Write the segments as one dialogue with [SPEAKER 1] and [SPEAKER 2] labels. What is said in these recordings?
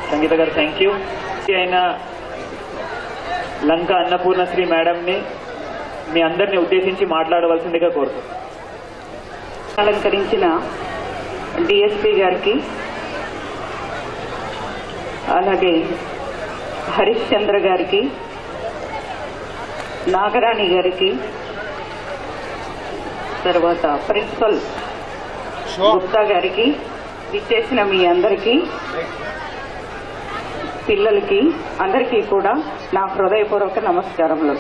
[SPEAKER 1] సంగీత గారు thank you అయిన లంక అన్నపూర్ణశ్రీ మేడంని మీ అందరిని ఉద్దేశించి మాట్లాడవలసిందిగా కోరుతున్నాను
[SPEAKER 2] అలంకరించిన డిఎస్పి గారికి అలాగే హరీష్ చంద్ర గారికి నాగరాణి గారికి తర్వాత ప్రిన్సిపల్ గుప్తా గారికి విచ్చేసిన మీ అందరికీ పిల్లలకి అందరికీ కూడా నా హృదయపూర్వక నమస్కారములు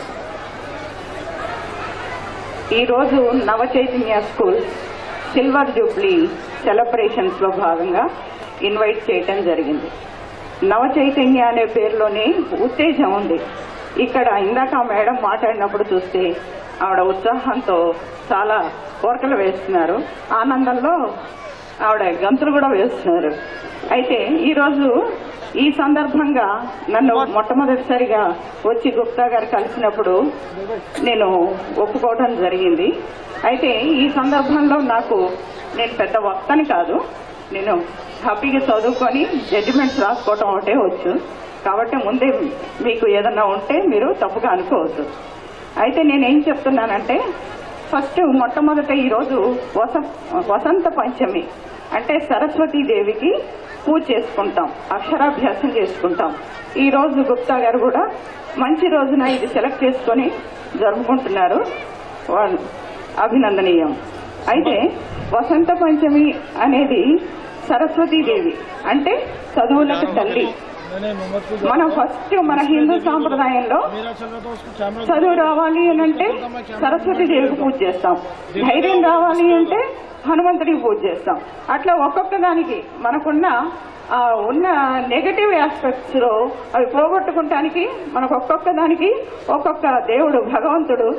[SPEAKER 2] ఈరోజు Nava Chaitanya school silver jubilee celebrations లో భాగంగా ఇన్వైట్ చేయటం జరిగింది నవ చైతన్య అనే పేరులోనే ఉత్తేజం ఉంది ఇక్కడ ఇందాక ఆ మేడం మాట్లాడినప్పుడు చూస్తే ఆవిడ ఉత్సాహంతో చాలా కోరకలు వేస్తున్నారు ఆనందంలో ఆవిడ గంతులు కూడా వేస్తున్నారు అయితే ఈరోజు ఈ సందర్భంగా నన్ను మొట్టమొదటిసారిగా వచ్చి గుప్తా గారు కలిసినప్పుడు నేను ఒప్పుకోవడం జరిగింది అయితే ఈ సందర్భంలో నాకు నేను పెద్ద వక్తని కాదు నేను హ్యాపీగా చదువుకొని జడ్జిమెంట్స్ రాసుకోవటం ఒకటే వచ్చు కాబట్టి ముందే మీకు ఏదన్నా ఉంటే మీరు తప్పుగా అనుకోవద్దు అయితే నేనేం చెప్తున్నానంటే ఫస్ట్ మొట్టమొదట ఈరోజు వస వసంత పంచమి అంటే సరస్వతీ దేవికి పూజ చేసుకుంటాం అక్షరాభ్యాసం చేసుకుంటాం ఈ రోజు గుప్తా గారు కూడా మంచి రోజున ఇది సెలెక్ట్ చేసుకొని జరుపుకుంటున్నారు వాళ్ళు అభినందనీయం అయితే వసంత పంచమి అనేది సరస్వతీ దేవి అంటే చదువులకు తల్లి మనం ఫస్ట్ మన హిందూ సాంప్రదాయంలో చదువు రావాలి అని అంటే సరస్వతి దేవికి పూజ చేస్తాం ధైర్యం రావాలి అంటే హనుమంతుడికి పూజ చేస్తాం అట్లా ఒక్కొక్క దానికి మనకున్న ఆ ఉన్న నెగటివ్ ఆస్పెక్ట్స్ లో అవి పోగొట్టుకుంటానికి మనకు ఒక్కొక్క దానికి ఒక్కొక్క దేవుడు భగవంతుడు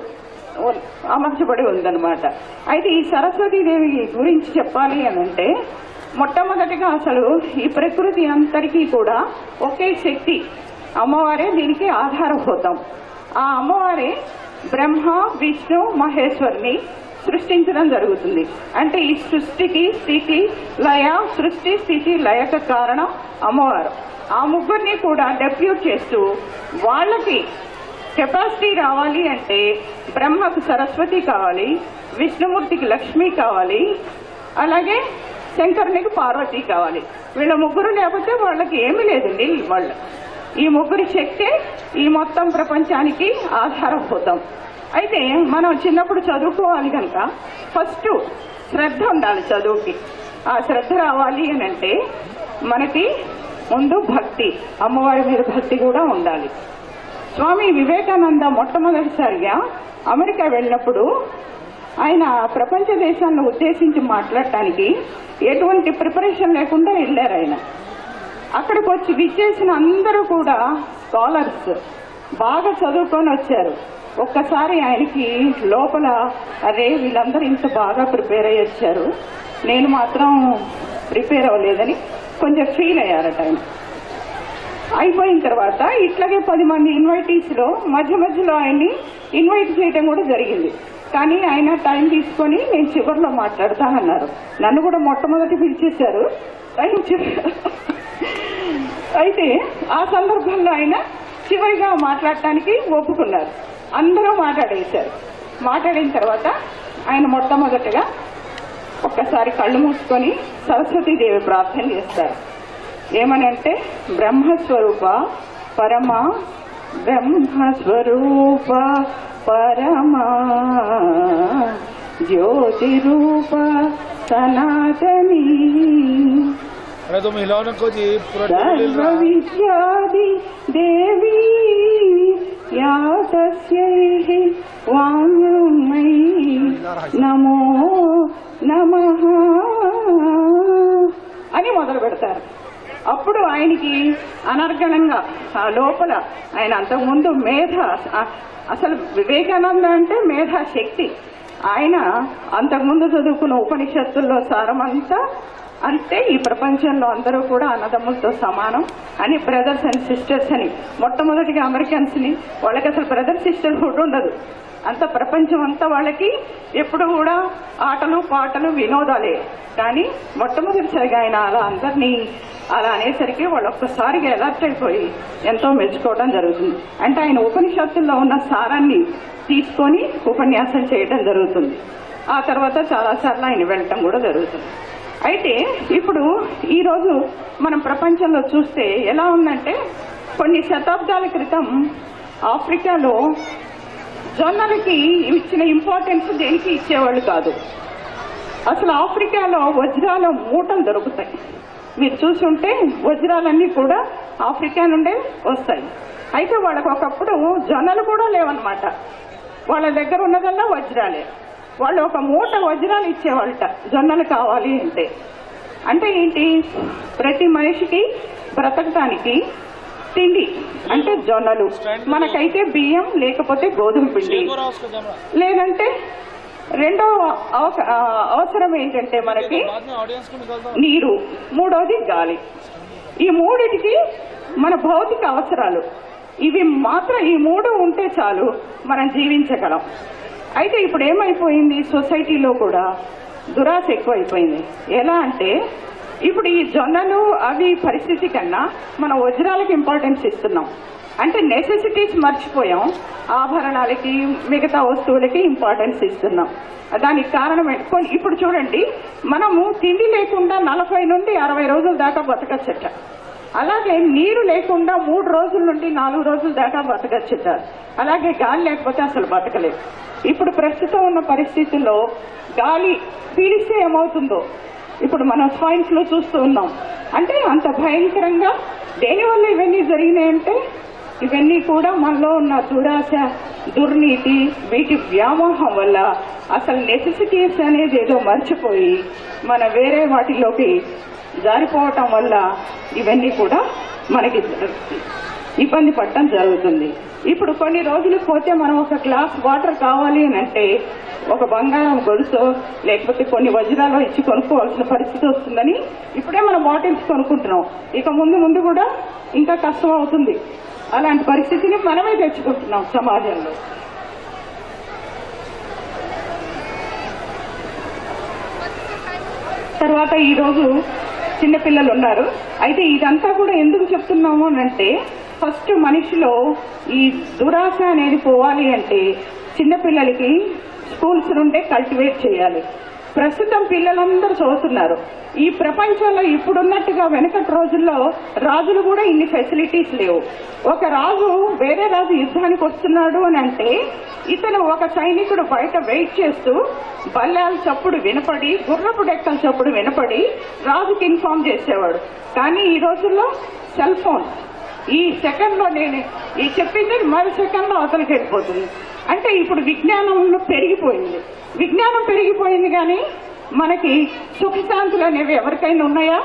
[SPEAKER 2] అమర్చబడి ఉందన్నమాట అయితే ఈ సరస్వతీ దేవి గురించి చెప్పాలి అని అంటే మొట్టమొదటిగా అసలు ఈ ప్రకృతి అంతటికీ కూడా ఒకే శక్తి అమ్మవారే దీనికి ఆధారభూతం ఆ అమ్మవారే బ్రహ్మ విష్ణు మహేశ్వరిని సృష్టించడం జరుగుతుంది అంటే ఈ సృష్టికి స్థితి లయ సృష్టి స్థితి లయక కారణం అమ్మవారు ఆ ముగ్గురిని కూడా డెప్యూట్ చేస్తూ వాళ్ళకి కెపాసిటీ రావాలి అంటే బ్రహ్మకు సరస్వతి కావాలి విష్ణుమూర్తికి లక్ష్మి కావాలి అలాగే శంకరునికి పార్వతి కావాలి వీళ్ళ ముగ్గురు లేకపోతే వాళ్ళకి ఏమీ లేదండి వాళ్ళ ఈ ముగ్గురి శక్తే ఈ మొత్తం ప్రపంచానికి ఆధారభూతం అయితే మనం చిన్నప్పుడు చదువుకోవాలి కనుక ఫస్ట్ శ్రద్ధ ఉండాలి చదువుకి ఆ శ్రద్ధ రావాలి అని అంటే మనకి ముందు భక్తి అమ్మవారి మీద భక్తి కూడా ఉండాలి స్వామి వివేకానంద మొట్టమొదటిసారిగా అమెరికా వెళ్ళినప్పుడు ఆయన ప్రపంచ దేశాలను ఉద్దేశించి మాట్లాడటానికి ఎటువంటి ప్రిపరేషన్ లేకుండా వెళ్ళారు ఆయన అక్కడికి వచ్చి విచ్చేసిన అందరూ కూడా స్కాలర్స్ బాగా చదువుకొని వచ్చారు ఒక్కసారి ఆయనకి లోపల అరే వీళ్ళందరూ ఇంత బాగా ప్రిపేర్ అయ్యి వచ్చారు నేను మాత్రం ప్రిపేర్ అవ్వలేదని కొంచెం ఫీల్ అయ్యారట ఆయన అయిపోయిన తర్వాత ఇట్లాగే పది మంది ఇన్వైటీస్ లో మధ్య మధ్యలో ఆయన్ని ఇన్వైట్ చేయడం కూడా జరిగింది కానీ ఆయన టైం తీసుకొని నేను చివరిలో మాట్లాడతానన్నారు నన్ను కూడా మొట్టమొదటి పిలిచేశారు టైం చివరి అయితే ఆ సందర్భంలో ఆయన చివరిగా మాట్లాడటానికి ఒప్పుకున్నారు అందరూ మాట్లాడేశారు మాట్లాడిన తర్వాత ఆయన మొట్టమొదటిగా ఒక్కసారి కళ్ళు మూసుకొని సరస్వతీదేవి ప్రార్థన చేస్తారు ఏమనంటే బ్రహ్మస్వరూప పరమ బ్రహ్మస్వరూప పరమ జ్యోతిరూప సనాతనీ
[SPEAKER 3] अरे तो महिलाओं को जी पूरा टेबल हिल
[SPEAKER 2] सर्व
[SPEAKER 3] रहा है
[SPEAKER 2] विद्यादि देवी या तस्यै वाङ्मयी నమో నమ అని మొదలు పెడతారు అప్పుడు ఆయనకి అనర్గణంగా ఆ లోపల ఆయన అంతకుముందు మేధ ఆ- అసలు వివేకానంద అంటే మేధా శక్తి ఆయన అంతకుముందు చదువుకున్న ఉపనిషత్తుల్లో సారమంతా అంటే ఈ ప్రపంచంలో అందరూ కూడా అన్నదమ్ములతో సమానం అని బ్రదర్స్ అండ్ సిస్టర్స్ అని మొట్టమొదటిగా అమెరికన్స్ ని వాళ్ళకి అసలు బ్రదర్ సిస్టర్ కూడా ఉండదు అంత ప్రపంచం అంతా వాళ్ళకి ఎప్పుడు కూడా ఆటలు పాటలు వినోదాలే కానీ మొట్టమొదటిసారిగా ఆయన అలా అందరినీ అలా అనేసరికి వాళ్ళు ఒక్కసారిగా అలర్ట్ అయిపోయి ఎంతో మెచ్చుకోవడం జరుగుతుంది అంటే ఆయన ఉపనిషత్తుల్లో ఉన్న సారాన్ని తీసుకొని ఉపన్యాసం చేయడం జరుగుతుంది ఆ తర్వాత చాలాసార్లు ఆయన వెళ్ళటం కూడా జరుగుతుంది అయితే ఇప్పుడు ఈరోజు మనం ప్రపంచంలో చూస్తే ఎలా ఉందంటే కొన్ని శతాబ్దాల క్రితం ఆఫ్రికాలో జొన్నలకి ఇచ్చిన ఇంపార్టెన్స్ దేనికి ఇచ్చేవాళ్ళు కాదు అసలు ఆఫ్రికాలో వజ్రాల మూటలు దొరుకుతాయి మీరు చూసుంటే వజ్రాలన్నీ కూడా ఆఫ్రికా నుండే వస్తాయి అయితే వాళ్ళకు ఒకప్పుడు జొన్నలు కూడా లేవన్నమాట వాళ్ళ దగ్గర ఉన్నదల్లా వజ్రాలే వాళ్ళు ఒక మూట వజ్రాలు ఇచ్చేవాళ్ళట జొన్నలు కావాలి అంటే అంటే ఏంటి ప్రతి మనిషికి బ్రతకటానికి తిండి అంటే జొన్నలు మనకైతే బియ్యం లేకపోతే గోధుమ పిండి
[SPEAKER 3] को रहा उसका कैमरा
[SPEAKER 2] లేదంటే రెండో అవస- ఆ, అవసరం ఏంటంటే మనకి
[SPEAKER 3] बाद में ऑडियंस को निकालता
[SPEAKER 2] నీరు మూడోది గాలి ఈ మూడిటికి మన భౌతిక అవసరాలు ఇవి మాత్రం ఈ మూడు ఉంటే చాలు మనం జీవించగలం అయితే ఇప్పుడు ఏమైపోయింది సొసైటీలో కూడా దురాశ ఎక్కువైపోయింది ఎలా అంటే ఇప్పుడు ఈ జొన్నలు అవి పరిస్థితి కన్నా మన వజ్రాలకు ఇంపార్టెన్స్ ఇస్తున్నాం అంటే నెసెసిటీస్ మర్చిపోయాం ఆభరణాలకి మిగతా వస్తువులకి ఇంపార్టెన్స్ ఇస్తున్నాం దానికి కారణం ఏంటి? కొన్ని- ఇప్పుడు చూడండి మనము తిండి లేకుండా నలభై నుండి అరవై రోజుల దాకా బతకచ్చట అలాగే నీరు లేకుండా మూడు రోజుల నుండి నాలుగు రోజుల దాకా బతకచ్చట అలాగే గాలి లేకపోతే అసలు బతకలేదు ఇప్పుడు ప్రస్తుతం ఉన్న పరిస్థితుల్లో గాలి పీడిస్తే ఏమవుతుందో ఇప్పుడు మనం స్వైన్ ఫ్లూ చూస్తూ ఉన్నాం అంటే అంత భయంకరంగా దేనివల్ల ఇవన్నీ జరిగినాయంటే ఇవన్నీ కూడా మనలో ఉన్న దురాశ దుర్నీతి వీటి వ్యామోహం వల్ల అసలు నెసెసిటీస్ అనేది ఏదో మర్చిపోయి మన వేరే వాటిలోకి జారిపోవటం వల్ల ఇవన్నీ కూడా మనకి ఇబ్బంది పడటం జరుగుతుంది ఇప్పుడు కొన్ని రోజులు పోతే మనం ఒక గ్లాస్ వాటర్ కావాలి అని అంటే ఒక బంగారం గొలుసో లేకపోతే కొన్ని వజ్రాలు ఇచ్చి కొనుక్కోవాల్సిన పరిస్థితి వస్తుందని ఇప్పుడే మనం బాటిల్స్ కొనుక్కుంటున్నాం ఇక ముందు ముందు కూడా ఇంకా కష్టం అవుతుంది అలాంటి పరిస్థితిని మనమే తెచ్చుకుంటున్నాం సమాజంలో తర్వాత ఈ రోజు చిన్నపిల్లలు ఉన్నారు అయితే ఇదంతా కూడా ఎందుకు చెప్తున్నాము అని అంటే ఫస్ట్ మనిషిలో ఈ దురాశ అనేది పోవాలి అంటే చిన్నపిల్లలకి స్కూల్స్ నుండే కల్టివేట్ చేయాలి ప్రస్తుతం పిల్లలందరూ చదువుతున్నారు ఈ ప్రపంచంలో ఇప్పుడున్నట్టుగా వెనకటి రోజుల్లో రాజులు కూడా ఇన్ని ఫెసిలిటీస్ లేవు ఒక రాజు వేరే రాజు యుద్ధానికి వస్తున్నాడు అని అంటే ఇతను ఒక సైనికుడు బయట వెయిట్ చేస్తూ బల్లాల చప్పుడు వినపడి గుర్రపు డెక్కల చప్పుడు వినపడి రాజుకి ఇన్ఫార్మ్ చేసేవాడు కానీ ఈ రోజుల్లో సెల్ ఫోన్ ఈ సెకండ్ లో నేను ఈ చెప్పింది మరో సెకండ్ లో అవతలకి వెళ్ళిపోతుంది అంటే ఇప్పుడు విజ్ఞానంలో పెరిగిపోయింది విజ్ఞానం పెరిగిపోయింది కానీ మనకి సుఖశాంతులు అనేవి ఎవరికైనా ఉన్నాయా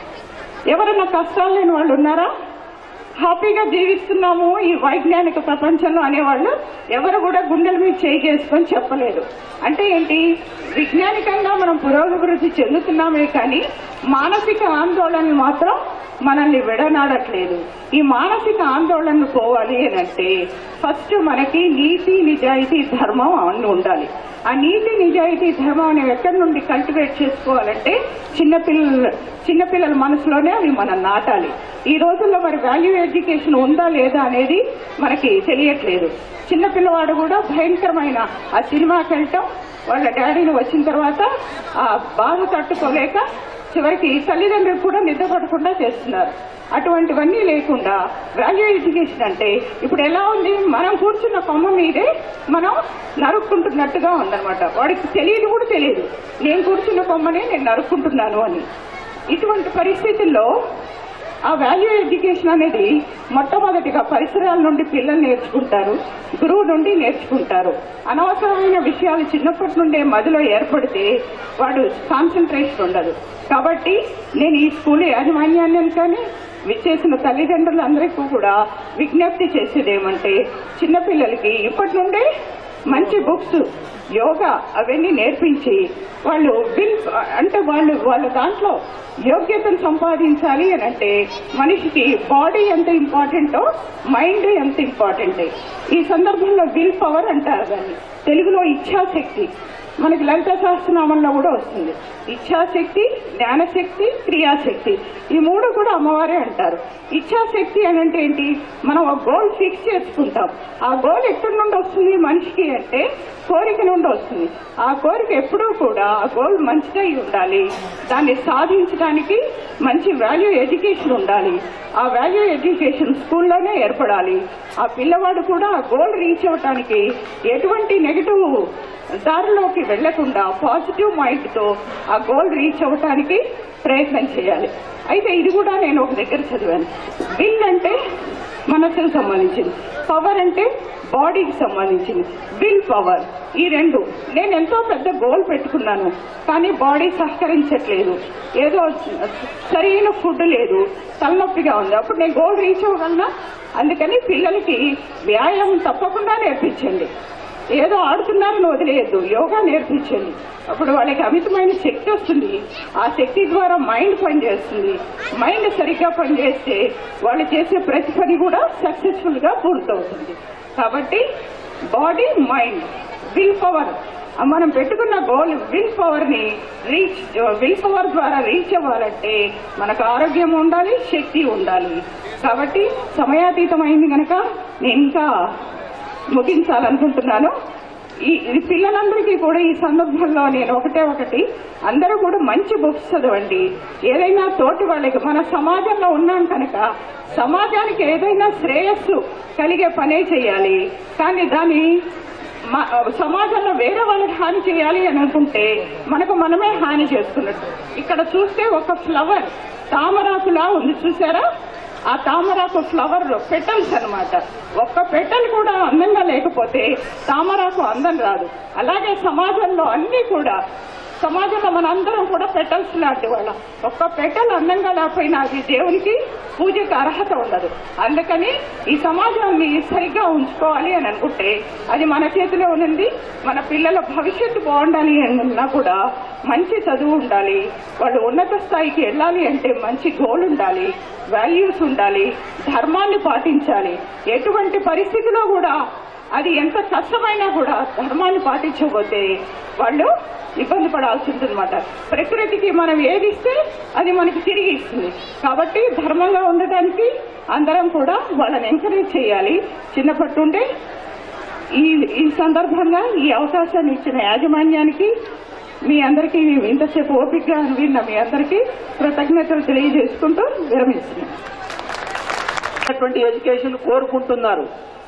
[SPEAKER 2] ఎవరైనా కష్టాలు లేని వాళ్ళు ఉన్నారా హ్యాపీగా జీవిస్తున్నాము ఈ వైజ్ఞానిక ప్రపంచంలో అనేవాళ్ళు ఎవరు కూడా గుండెల మీద చేయి చేసుకొని చెప్పలేదు అంటే ఏంటి విజ్ఞానికంగా మనం పురోగతి చెందుతున్నామే కానీ మానసిక ఆందోళనలు మాత్రం మనల్ని విడనాడట్లేదు ఈ మానసిక ఆందోళనలు పోవాలి అని అంటే ఫస్ట్ మనకి నీతి నిజాయితీ ధర్మం అన్ని ఉండాలి ఆ నీతి నిజాయితీ ధర్మం అనేవి ఎక్కడి నుండి కల్టివేట్ చేసుకోవాలంటే చిన్నపిల్లల చిన్నపిల్లల మనసులోనే అవి మనం నాటాలి ఈ రోజుల్లో మరి వాల్యూ ఎడ్యుకేషన్ ఉందా లేదా అనేది మనకి తెలియట్లేదు చిన్నపిల్లవాడు కూడా భయంకరమైన ఆ సినిమాకి వెళ్ళటం వాళ్ళ డాడీని వచ్చిన తర్వాత ఆ బాధ తట్టుకోలేక చివరికి తల్లిదండ్రులు కూడా నిద్ర పడకుండా చేస్తున్నారు అటువంటివన్నీ లేకుండా వాల్యూ ఎడ్యుకేషన్ అంటే ఇప్పుడు ఎలా ఉంది మనం కూర్చున్న కొమ్మ మీదే మనం నరుక్కుంటున్నట్టుగా ఉందన్నమాట వాడికి తెలియదు కూడా తెలియదు నేను కూర్చున్న కొమ్మనే నేను నరుక్కుంటున్నాను అని ఇటువంటి పరిస్థితుల్లో ఆ వాల్యూ ఎడ్యుకేషన్ అనేది మొట్టమొదటిగా పరిసరాల నుండి పిల్లలు నేర్చుకుంటారు గురువు నుండి నేర్చుకుంటారు అనవసరమైన విషయాలు చిన్నప్పటి నుండే మదిలో ఏర్పడితే వాడు కాన్సన్ట్రేషన్ ఉండదు కాబట్టి నేను ఈ స్కూల్ యాజమాన్యాన్ని కానీ విచ్చేసిన తల్లిదండ్రులందరికీ కూడా విజ్ఞప్తి చేసేది ఏమంటే చిన్నపిల్లలకి ఇప్పటి నుండే మంచి బుక్స్ యోగా అవన్నీ నేర్పించి వాళ్ళు బిల్ అంటే వాళ్ళు వాళ్ళ దాంట్లో యోగ్యతను సంపాదించాలి అని అంటే మనిషికి బాడీ ఎంత ఇంపార్టెంటో మైండ్ ఎంత ఇంపార్టెంటే ఈ సందర్భంలో విల్ పవర్ అంటారు దాన్ని తెలుగులో ఇచ్ఛాశక్తి మనకి లలిత సహస్రనామంలో కూడా వస్తుంది ఇచ్ఛాశక్తి జ్ఞానశక్తి క్రియాశక్తి ఈ మూడు కూడా అమ్మవారే అంటారు ఇచ్ఛాశక్తి అని అంటే ఏంటి మనం ఒక గోల్ ఫిక్స్ చేసుకుంటాం ఆ గోల్ ఎక్కడి నుండి వస్తుంది మనిషికి అంటే కోరిక నుండి వస్తుంది ఆ కోరిక ఎప్పుడూ కూడా ఆ గోల్ మంచిదై ఉండాలి దాన్ని సాధించడానికి మంచి వాల్యూ ఎడ్యుకేషన్ ఉండాలి ఆ వాల్యూ ఎడ్యుకేషన్ స్కూల్లోనే ఏర్పడాలి ఆ పిల్లవాడు కూడా ఆ గోల్ రీచ్ అవటానికి ఎటువంటి నెగిటివ్ దారిలోకి వెళ్లకుండా పాజిటివ్ మైండ్ తో ఆ గోల్ రీచ్ అవ్వటానికి ప్రయత్నం చేయాలి అయితే ఇది కూడా నేను ఒక దగ్గర చదివాను విల్ అంటే మనసుకు సంబంధించింది పవర్ అంటే బాడీకి సంబంధించింది విల్ పవర్ ఈ రెండు నేను ఎంతో పెద్ద గోల్ పెట్టుకున్నాను కానీ బాడీ సహకరించట్లేదు ఏదో సరైన ఫుడ్ లేదు తలనొప్పిగా ఉంది అప్పుడు నేను గోల్ రీచ్ అవ్వగలనా అందుకని పిల్లలకి వ్యాయామం తప్పకుండా నేర్పించండి ఏదో ఆడుతున్నారని వదిలేయద్దు యోగా నేర్పించండి అప్పుడు వాళ్ళకి అమితమైన శక్తి వస్తుంది ఆ శక్తి ద్వారా మైండ్ పనిచేస్తుంది మైండ్ సరిగ్గా పనిచేస్తే వాళ్ళు చేసే ప్రతి పని కూడా సక్సెస్ఫుల్ గా పూర్తవుతుంది కాబట్టి బాడీ మైండ్ విల్ పవర్ మనం పెట్టుకున్న గోల్ విల్ పవర్ ని రీచ్ విల్ పవర్ ద్వారా రీచ్ అవ్వాలంటే మనకు ఆరోగ్యం ఉండాలి శక్తి ఉండాలి కాబట్టి సమయాతీతం అయింది కనుక నేను ఇంకా ముగించాలనుకుంటున్నాను ఈ ఈ పిల్లలందరికీ కూడా ఈ సందర్భంలో నేను ఒకటే ఒకటి అందరూ కూడా మంచి బుక్స్ చదవండి ఏదైనా తోటి వాళ్ళకి మన సమాజంలో ఉన్నాం కనుక సమాజానికి ఏదైనా శ్రేయస్సు కలిగే పనే చేయాలి కానీ దాన్ని మ- సమాజంలో వేరే వాళ్ళకి హాని చేయాలి అని అనుకుంటే మనకు మనమే హాని చేసుకున్నట్టు ఇక్కడ చూస్తే ఒక ఫ్లవర్ తామరాకులా ఉంది చూసారా ఆ తామరాకు ఫ్లవర్ పెటల్స్ అన్నమాట ఒక్క పెటల్ కూడా అందంగా లేకపోతే తామరాకు అందం రాదు అలాగే సమాజంలో అన్ని కూడా సమాజంలో మనందరం కూడా పెటల్స్ లాంటి వాళ్ళం ఒక్క పెటల్ అందంగా లేకపోయినా అది దేవునికి పూజకు అర్హత ఉండదు అందుకని ఈ సమాజాన్ని సరిగ్గా ఉంచుకోవాలి అని అనుకుంటే అది మన చేతిలో ఉంది మన పిల్లల భవిష్యత్తు బాగుండాలి అన్నా కూడా మంచి చదువు ఉండాలి వాళ్ళు ఉన్నత స్థాయికి వెళ్ళాలి అంటే మంచి గోల్ ఉండాలి వాల్యూస్ ఉండాలి ధర్మాన్ని పాటించాలి ఎటువంటి పరిస్థితిలో కూడా అది ఎంత కష్టమైనా కూడా ధర్మాన్ని పాటించకపోతే వాళ్ళు ఇబ్బంది పడాల్సి ఉంటుందన్నమాట ప్రకృతికి మనం ఏది ఇస్తే అది మనకి తిరిగి ఇస్తుంది కాబట్టి ధర్మంగా ఉండటానికి అందరం కూడా వాళ్ళని ఎంకరేజ్ చేయాలి చిన్నప్పటి నుండే ఈ ఈ సందర్భంగా ఈ అవకాశాన్ని ఇచ్చిన యాజమాన్యానికి మీ అందరికీ ఇంతసేపు ఓపికగా విన్న మీ అందరికీ కృతజ్ఞతలు తెలియజేసుకుంటూ విరమిస్తున్నాను
[SPEAKER 4] అటువంటి ఎడ్యుకేషన్ కోరుకుంటున్నారు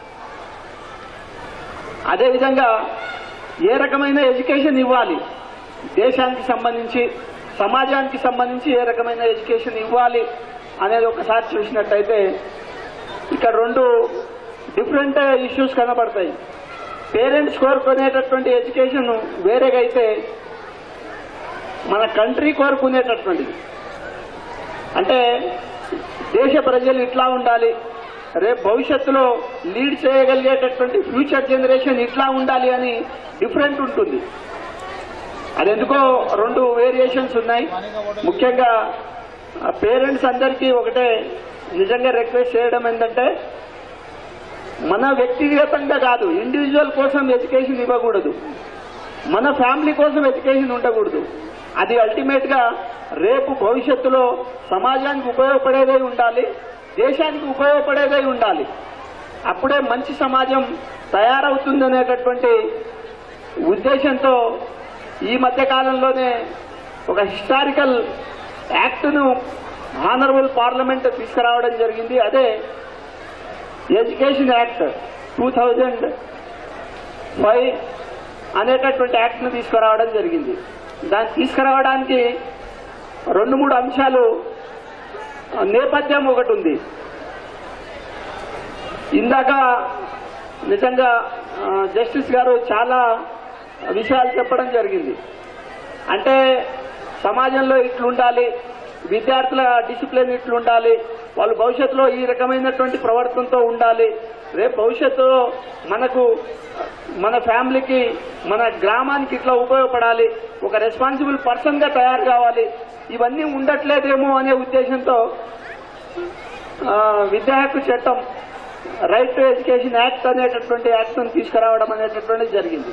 [SPEAKER 4] అదేవిధంగా ఏ రకమైన ఎడ్యుకేషన్ ఇవ్వాలి దేశానికి సంబంధించి సమాజానికి సంబంధించి ఏ రకమైన ఎడ్యుకేషన్ ఇవ్వాలి అనేది ఒకసారి చూసినట్టయితే ఇక్కడ రెండు డిఫరెంట్ ఇష్యూస్ కనబడతాయి పేరెంట్స్ కోరుకునేటటువంటి ఎడ్యుకేషన్ వేరేగా అయితే మన కంట్రీ కోరుకునేటటువంటిది అంటే దేశ ప్రజలు ఇట్లా ఉండాలి రేపు భవిష్యత్తులో లీడ్ చేయగలిగేటటువంటి ఫ్యూచర్ జనరేషన్ ఇట్లా ఉండాలి అని డిఫరెంట్ ఉంటుంది అది ఎందుకో రెండు వేరియేషన్స్ ఉన్నాయి ముఖ్యంగా పేరెంట్స్ అందరికీ ఒకటే నిజంగా రిక్వెస్ట్ చేయడం ఏంటంటే మన వ్యక్తిగతంగా కాదు ఇండివిజువల్ కోసం ఎడ్యుకేషన్ ఇవ్వకూడదు మన ఫ్యామిలీ కోసం ఎడ్యుకేషన్ ఉండకూడదు అది అల్టిమేట్ గా రేపు భవిష్యత్తులో సమాజానికి ఉపయోగపడేదై ఉండాలి దేశానికి ఉపయోగపడేదై ఉండాలి అప్పుడే మంచి సమాజం తయారవుతుందనేటటువంటి ఉద్దేశంతో ఈ మధ్య కాలంలోనే ఒక హిస్టారికల్ యాక్ట్ను ఆనరబుల్ పార్లమెంట్ తీసుకురావడం జరిగింది అదే education act two thousand five అనేటటువంటి యాక్ట్ను తీసుకురావడం జరిగింది దాన్ని తీసుకురావడానికి రెండు మూడు అంశాలు ఆ, నేపథ్యం ఒకటి ఉంది ఇందాక నిజంగా ఆ, జస్టిస్ గారు చాలా విషయాలు చెప్పడం జరిగింది అంటే సమాజంలో ఇట్లుండాలి విద్యార్థుల డిసిప్లిన్ ఇట్లుండాలి వాళ్ళు భవిష్యత్తులో ఈ రకమైనటువంటి ప్రవర్తనతో ఉండాలి రేపు భవిష్యత్తులో మనకు మన ఫ్యామిలీకి మన గ్రామానికి ఇట్లా ఉపయోగపడాలి ఒక రెస్పాన్సిబుల్ పర్సన్ గా తయారు కావాలి ఇవన్నీ ఉండట్లేదేమో అనే ఉద్దేశంతో ఆ, విద్యా హక్కు చట్టం రైట్ టు ఎడ్యుకేషన్ యాక్ట్ అనేటటువంటి యాక్ట్ తీసుకురావడం అనేటటువంటిది జరిగింది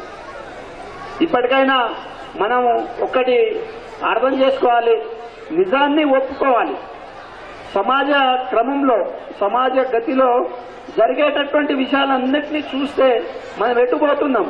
[SPEAKER 4] ఇప్పటికైనా మనం ఒక్కటి అర్థం చేసుకోవాలి నిజాన్ని ఒప్పుకోవాలి సమాజ క్రమంలో సమాజ గతిలో జరిగేటటువంటి విషయాలన్నింటినీ చూస్తే మనం ఎట్టుపోతున్నాం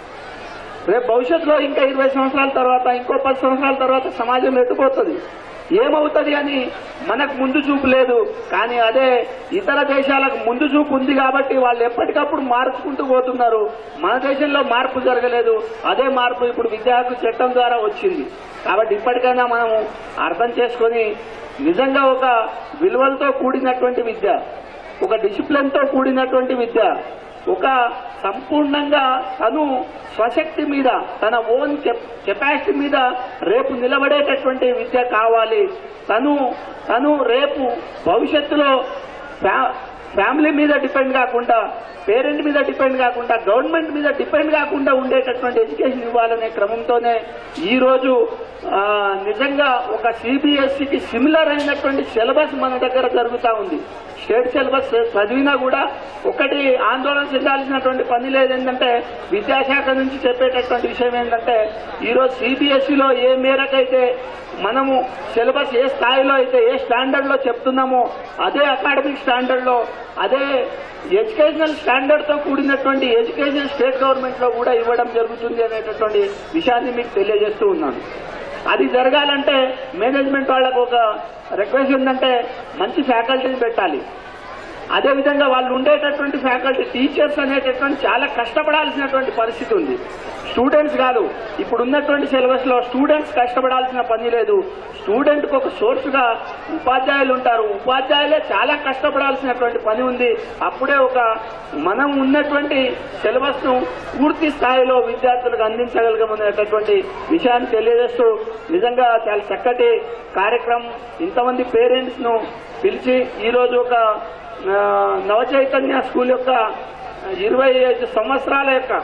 [SPEAKER 4] రేపు భవిష్యత్తులో ఇంకా ఇరవై సంవత్సరాల తర్వాత ఇంకో పది సంవత్సరాల తర్వాత సమాజం ఎట్టుపోతుంది ఏమవుతుంది అని మనకు ముందు చూపు లేదు కానీ అదే ఇతర దేశాలకు ముందు చూపు ఉంది కాబట్టి వాళ్ళు ఎప్పటికప్పుడు మార్చుకుంటూ పోతున్నారు మన దేశంలో మార్పు జరగలేదు అదే మార్పు ఇప్పుడు విద్యా హక్కు చట్టం ద్వారా వచ్చింది కాబట్టి ఇప్పటికైనా మనము అర్థం చేసుకొని నిజంగా ఒక విలువలతో కూడినటువంటి విద్య ఒక డిసిప్లిన్ తో కూడినటువంటి విద్య ఒక సంపూర్ణంగా తను స్వశక్తి మీద తన ఓన్ కెపాసిటీ మీద రేపు నిలబడేటటువంటి విద్య కావాలి తను తను రేపు భవిష్యత్తులో ఫ్యా- ఫ్యామిలీ మీద డిపెండ్ కాకుండా పేరెంట్ మీద డిపెండ్ కాకుండా గవర్నమెంట్ మీద డిపెండ్ కాకుండా ఉండేటటువంటి ఎడ్యుకేషన్ ఇవ్వాలనే క్రమంతోనే ఈ రోజు ఆ, నిజంగా ఒక సిబిఎస్ఈకి సిమిలర్ అయినటువంటి సిలబస్ మన దగ్గర జరుగుతూ ఉంది స్టేట్ సిలబస్ చదివినా కూడా ఒకటి ఆందోళన చెందాల్సినటువంటి పని లేదు ఏంటంటే విద్యాశాఖ నుంచి చెప్పేటటువంటి విషయం ఏంటంటే ఈరోజు సిబిఎస్ఈలో ఏ మేరకైతే మనము సిలబస్ ఏ స్థాయిలో అయితే ఏ స్టాండర్డ్ లో చెప్తున్నామో అదే అకాడమిక్ స్టాండర్డ్ లో అదే ఎడ్యుకేషనల్ స్టాండర్డ్ తో కూడినటువంటి ఎడ్యుకేషన్ స్టేట్ గవర్నమెంట్ లో కూడా ఇవ్వడం జరుగుతుంది అనేటటువంటి విషయాన్ని మీకు తెలియజేస్తూ ఉన్నాను అది జరగాలంటే మేనేజ్మెంట్ వాళ్ళకు ఒక రిక్వెస్ట్ ఏంటంటే మంచి ఫ్యాకల్టీని పెట్టాలి అదేవిధంగా వాళ్ళు ఉండేటటువంటి ఫ్యాకల్టీ టీచర్స్ అనేటటువంటి చాలా కష్టపడాల్సినటువంటి పరిస్థితి ఉంది స్టూడెంట్స్ కాదు ఇప్పుడు ఉన్నటువంటి సిలబస్ లో స్టూడెంట్స్ కష్టపడాల్సిన పని లేదు స్టూడెంట్ కు ఒక సోర్స్ గా ఉపాధ్యాయులు ఉంటారు ఉపాధ్యాయులే చాలా కష్టపడాల్సినటువంటి పని ఉంది అప్పుడే ఒక మనం ఉన్నటువంటి సిలబస్ ను పూర్తి స్థాయిలో విద్యార్థులకు అందించగలగమనేటటువంటి విషయాన్ని తెలియజేస్తూ నిజంగా చాలా చక్కటి కార్యక్రమం ఇంతమంది పేరెంట్స్ ను పిలిచి ఈ రోజు ఒక ఆ, నవచైతన్య స్కూల్ యొక్క ఇరవై ఐదు సంవత్సరాల యొక్క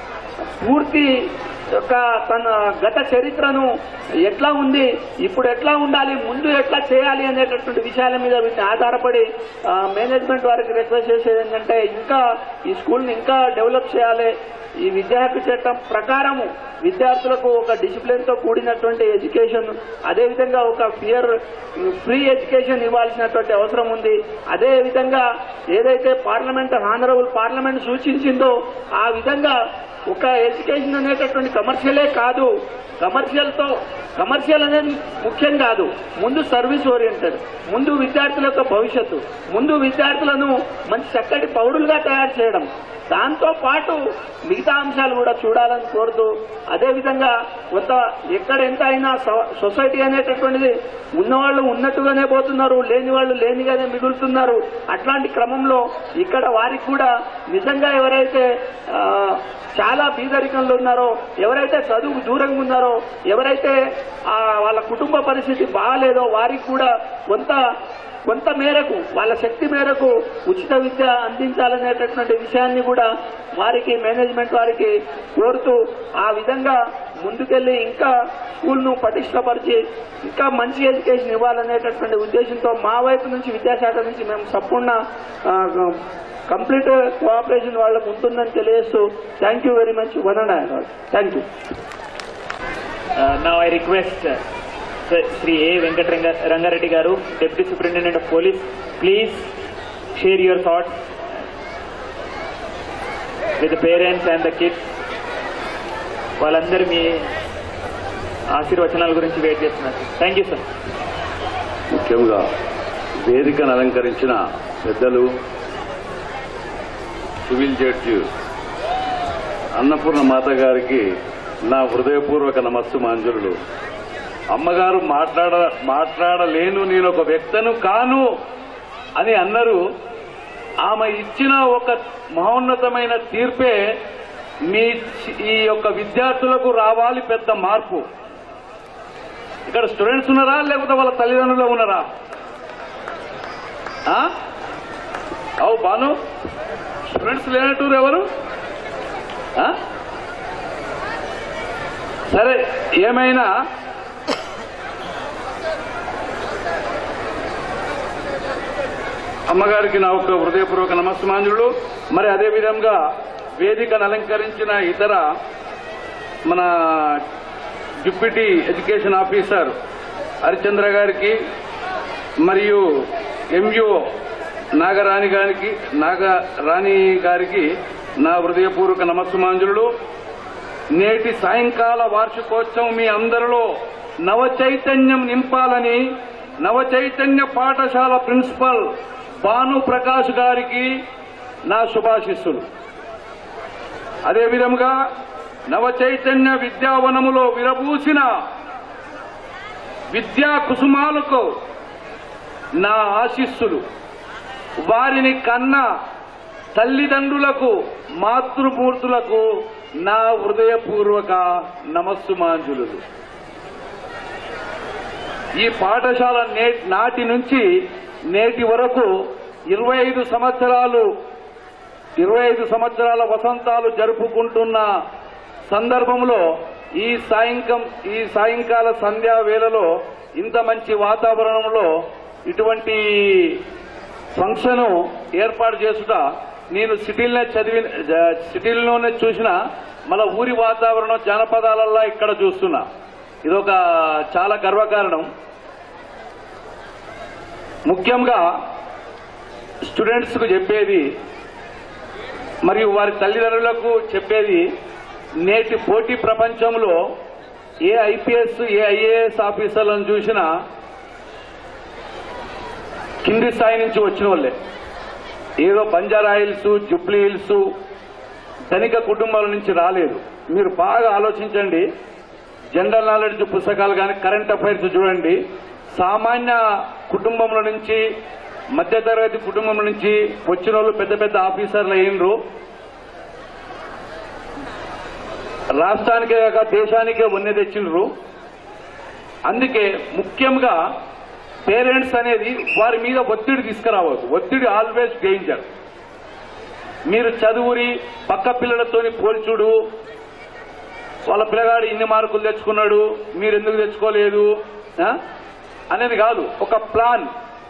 [SPEAKER 4] పూర్తి యొక్క తన గత చరిత్రను ఎట్లా ఉంది ఇప్పుడు ఎట్లా ఉండాలి ముందు ఎట్లా చేయాలి అనేటటువంటి విషయాల మీద వీటిని ఆధారపడి ఆ, మేనేజ్మెంట్ వారికి రిక్వెస్ట్ చేసేది ఏంటంటే ఇంకా ఈ స్కూల్ని ఇంకా డెవలప్ చేయాలి ఈ విద్యా హక్కు చట్టం ప్రకారము విద్యార్థులకు ఒక డిసిప్లిన్ తో కూడినటువంటి ఎడ్యుకేషన్ అదేవిధంగా ఒక ఫియర్ ఫ్రీ ఎడ్యుకేషన్ ఇవ్వాల్సినటువంటి అవసరం ఉంది అదే విధంగా ఏదైతే పార్లమెంట్ హానరబుల్ పార్లమెంట్ సూచించిందో ఆ విధంగా ఒక ఎడ్యుకేషన్ అనేటటువంటి కమర్షియలే కాదు కమర్షియల్ తో కమర్షియల్ అనేది ముఖ్యం కాదు ముందు సర్వీస్ ఓరియంటెడ్ ముందు విద్యార్థుల యొక్క భవిష్యత్తు ముందు విద్యార్థులను మంచి చక్కటి పౌరులుగా తయారు చేయడం దాంతో పాటు మిగతా అంశాలు కూడా చూడాలని కోరుతూ అదేవిధంగా కొంత ఎక్కడ ఎంత అయినా స- సొసైటీ అనేటటువంటిది ఉన్నవాళ్ళు ఉన్నట్టుగానే పోతున్నారు లేని వాళ్ళు లేనిగానే మిగులుతున్నారు అట్లాంటి క్రమంలో ఇక్కడ వారికి కూడా నిజంగా ఎవరైతే ఆ, చాలా బీదరికంలో ఉన్నారో ఎవరైతే చదువు దూరంగా ఉన్నారో ఎవరైతే ఆ, వాళ్ళ కుటుంబ పరిస్థితి బాగాలేదో వారికి కూడా కొంత కొంత మేరకు వాళ్ళ శక్తి మేరకు ఉచిత విద్య అందించాలనేటటువంటి విషయాన్ని కూడా వారికి మేనేజ్మెంట్ వారికి కోరుతూ ఆ విధంగా ముందుకెళ్లి ఇంకా స్కూల్ను పటిష్టపరిచి ఇంకా మంచి ఎడ్యుకేషన్ ఇవ్వాలనేటటువంటి ఉద్దేశంతో మా వైపు నుంచి విద్యాశాఖ నుంచి మేము సంపూర్ణ ఆ, కంప్లీట్ కోఆపరేషన్ వాళ్ళకు ఉంటుందని తెలియజేస్తూ thank you very much one and thank you
[SPEAKER 1] Uh, now I request uh, Sir- Sri A. Venkat Ranga- Rangareddy Garu, Deputy Superintendent of Police, please share your thoughts with the parents and the kids. వాళ్ళందరూ మీ ఆశీర్వచనాల గురించి wait చేస్తున్నారు thank you sir
[SPEAKER 5] ముఖ్యంగా వేదికను అలంకరించిన పెద్దలు civil judge Annapurna Mata గారికి నా హృదయపూర్వక నమస్సు మాంజులు అమ్మగారు మాట్లాడ మాట్లాడలేను నేను ఒక వ్యక్తను కాను అని అన్నారు ఆమె ఇచ్చిన ఒక మహోన్నతమైన తీర్పే మీ ఈ యొక్క విద్యార్థులకు రావాలి పెద్ద మార్పు ఇక్కడ స్టూడెంట్స్ ఉన్నారా లేకపోతే వాళ్ళ తల్లిదండ్రులు ఉన్నారా ఆ? అవు బాను స్టూడెంట్స్ లేనట్టు ఎవరు ఆ? సరే ఏమైనా అమ్మగారికి నా ఒక హృదయపూర్వక నమస్మాంజులు మరి అదే విధంగా వేదికను అలంకరించిన ఇతర మన డిప్యూటీ ఎడ్యుకేషన్ ఆఫీసర్ హరిచంద్ర గారికి మరియు ఎంయూ నాగరాణి గారికి నాగరాణి గారికి నా హృదయపూర్వక నమస్సుమాంజులు నేటి సాయంకాల వార్షికోత్సవం మీ అందరిలో నవ చైతన్యం నింపాలని నవ చైతన్య పాఠశాల ప్రిన్సిపల్ భాను ప్రకాష్ గారికి నా శుభాశిస్సులు అదేవిధంగా నవ చైతన్య విద్యావనములో విరబూసిన విద్యా కుసుమాలకు నా ఆశీస్సులు వారిని కన్న తల్లిదండ్రులకు మాతృమూర్తులకు నా హృదయపూర్వక నమస్సుమాంజులు ఈ పాఠశాల నే నాటి నుంచి నేటి వరకు ఇరవై ఐదు సంవత్సరాలు ఇరవై ఐదు సంవత్సరాల వసంతాలు జరుపుకుంటున్న సందర్భంలో ఈ సాయంకం ఈ సాయంకాల సంధ్యా వేళలో ఇంత మంచి వాతావరణంలో ఇటువంటి ఫంక్షన్ ఏర్పాటు చేసుట నేను సిటీలనే చదివి జ- సిటీల్లోనే చూసిన మన ఊరి వాతావరణం జానపదాలల్లా ఇక్కడ చూస్తున్నా ఇదొక చాలా గర్వకారణం ముఖ్యంగా స్టూడెంట్స్ కు చెప్పేది మరియు వారి తల్లిదండ్రులకు చెప్పేది నేటి పోటీ ప్రపంచంలో ఏ ఐపీఎస్ ఏ ఐఏఎస్ ఆఫీసర్లను చూసినా కింది స్థాయి నుంచి వచ్చిన వాళ్ళే ఏదో బంజారా హిల్స్ జుబ్లీ హిల్స్ ధనిక కుటుంబాల నుంచి రాలేదు మీరు బాగా ఆలోచించండి జనరల్ నాలెడ్జ్ పుస్తకాలు కానీ కరెంట్ అఫైర్స్ చూడండి సామాన్య కుటుంబంలో నుంచి మధ్యతరగతి కుటుంబం నుంచి వచ్చిన వాళ్ళు పెద్ద పెద్ద ఆఫీసర్లు అయినరు రాష్ట్రానికే కాక దేశానికే వన్నె తెచ్చినరు అందుకే ముఖ్యంగా పేరెంట్స్ అనేది వారి మీద ఒత్తిడి తీసుకురావద్దు ఒత్తిడి ఆల్వేస్ డేంజర్ మీరు చదువురి పక్క పిల్లలతోని పోల్చుడు వాళ్ళ పిల్లగాడు ఇన్ని మార్కులు తెచ్చుకున్నాడు మీరు ఎందుకు తెచ్చుకోలేదు ఆ? అనేది కాదు ఒక ప్లాన్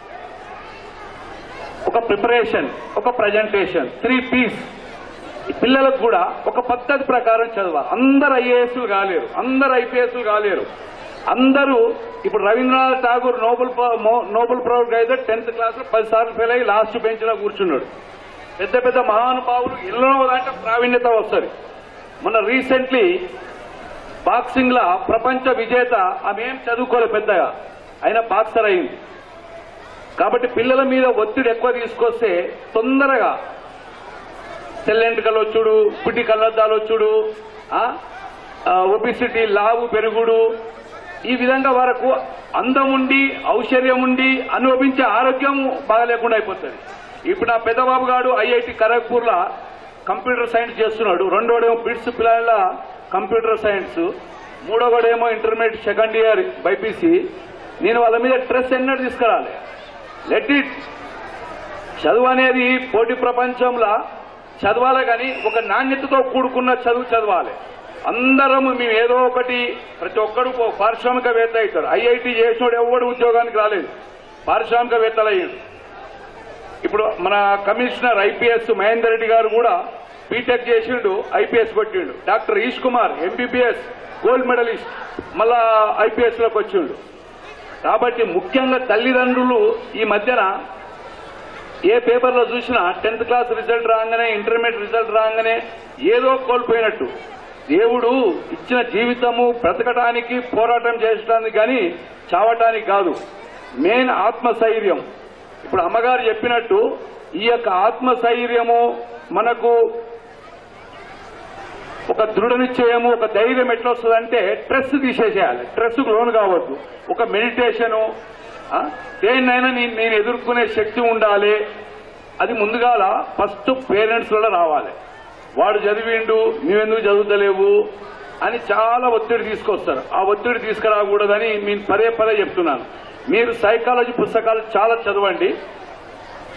[SPEAKER 5] ఒక ప్రిపరేషన్ ఒక ప్రజెంటేషన్ త్రీ పీస్ పిల్లలకు కూడా ఒక పద్ధతి ప్రకారం చదవాలి అందరు ఐఏఎస్లు కాలేరు అందరు ఐపీఎస్లు కాలేరు అందరూ ఇప్పుడు రవీంద్రనాథ్ ఠాగూర్ నోబెల్ ప్ర- మో- నోబెల్ ప్రైజ్ అయితే టెన్త్ క్లాస్ లో పది సార్లు ఫెయిల్ అయ్యి లాస్ట్ బెంచ్ లో కూర్చున్నాడు పెద్ద పెద్ద మహానుభావులు ఎన్నో దాంట్లో ప్రావీణ్యత వస్తుంది మొన్న రీసెంట్లీ బాక్సింగ్ లా ప్రపంచ విజేత ఆమె ఏం చదువుకోలేదు పెద్దగా అయినా బాక్సర్ అయింది కాబట్టి పిల్లల మీద ఒత్తిడి ఎక్కువ తీసుకొస్తే తొందరగా తెల్లెంటికలు వచ్చుడు పుట్టి కళ్ళద్దాలు వచ్చుడు ఒబిసిటీ లావు పెరుగుడు ఈ విధంగా వరకు అందం ఉండి ఔశ్వర్యం ఉండి అనుభవించే ఆరోగ్యం బాగలేకుండా అయిపోతుంది ఇప్పుడు నా పెద్దబాబు గారు ఐఐటి ఖరగ్పూర్ లా కంప్యూటర్ సైన్స్ చేస్తున్నాడు రెండోడేమో బిట్స్ పిల్లల కంప్యూటర్ సైన్స్ మూడోడేమో ఇంటర్మీడియట్ సెకండ్ ఇయర్ బైపీసీ నేను వాళ్ళ మీద స్ట్రెస్ ఎన్నడూ తీసుకురాలి లెట్ ఇట్ చదువు అనేది పోటీ ప్రపంచంలో చదవాలి కానీ ఒక నాణ్యతతో కూడుకున్న చదువు చదవాలి అందరం మేము ఏదో ఒకటి ప్రతి ఒక్కడు ఒక పారిశ్రామికవేత్త అవుతాడు ఐఐటి చేసినోడు ఎవడు ఉద్యోగానికి రాలేదు పారిశ్రామికవేత్తలు అయ్యాడు ఇప్పుడు మన కమిషనర్ ఐపీఎస్ మహేందర్ రెడ్డి గారు కూడా బీటెక్ చేసిండు ఐపీఎస్ కొట్టిండు doctor Ish Kumar MBBS gold medalist మళ్ళా ఐపీఎస్ లోకి వచ్చిండు కాబట్టి ముఖ్యంగా తల్లిదండ్రులు ఈ మధ్యన ఏ పేపర్లో చూసినా టెన్త్ క్లాస్ రిజల్ట్ రాగానే ఇంటర్మీడియట్ రిజల్ట్ రాగానే ఏదో కోల్పోయినట్టు దేవుడు ఇచ్చిన జీవితము బ్రతకటానికి పోరాటం చేయడానికి కానీ చావటానికి కాదు మెయిన్ ఆత్మస్థైర్యం ఇప్పుడు అమ్మగారు చెప్పినట్టు ఈ యొక్క ఆత్మస్థైర్యము మనకు ఒక దృఢ నిశ్చయము ఒక ధైర్యం ఎట్లా వస్తుందంటే స్ట్రెస్ తీసేసేయాలి స్ట్రెస్ లోను కావద్దు ఒక మెడిటేషను ఆ, దేన్నైనా నేను నేను ఎదుర్కొనే శక్తి ఉండాలి అది ముందుగాల ఫస్ట్ పేరెంట్స్ వల్ల రావాలి వాడు చదివిండు నువ్వెందుకు చదువుతలేవు అని చాలా ఒత్తిడి తీసుకొస్తారు ఆ ఒత్తిడి తీసుకురాకూడదని నేను పదే పదే చెప్తున్నాను మీరు సైకాలజీ పుస్తకాలు చాలా చదవండి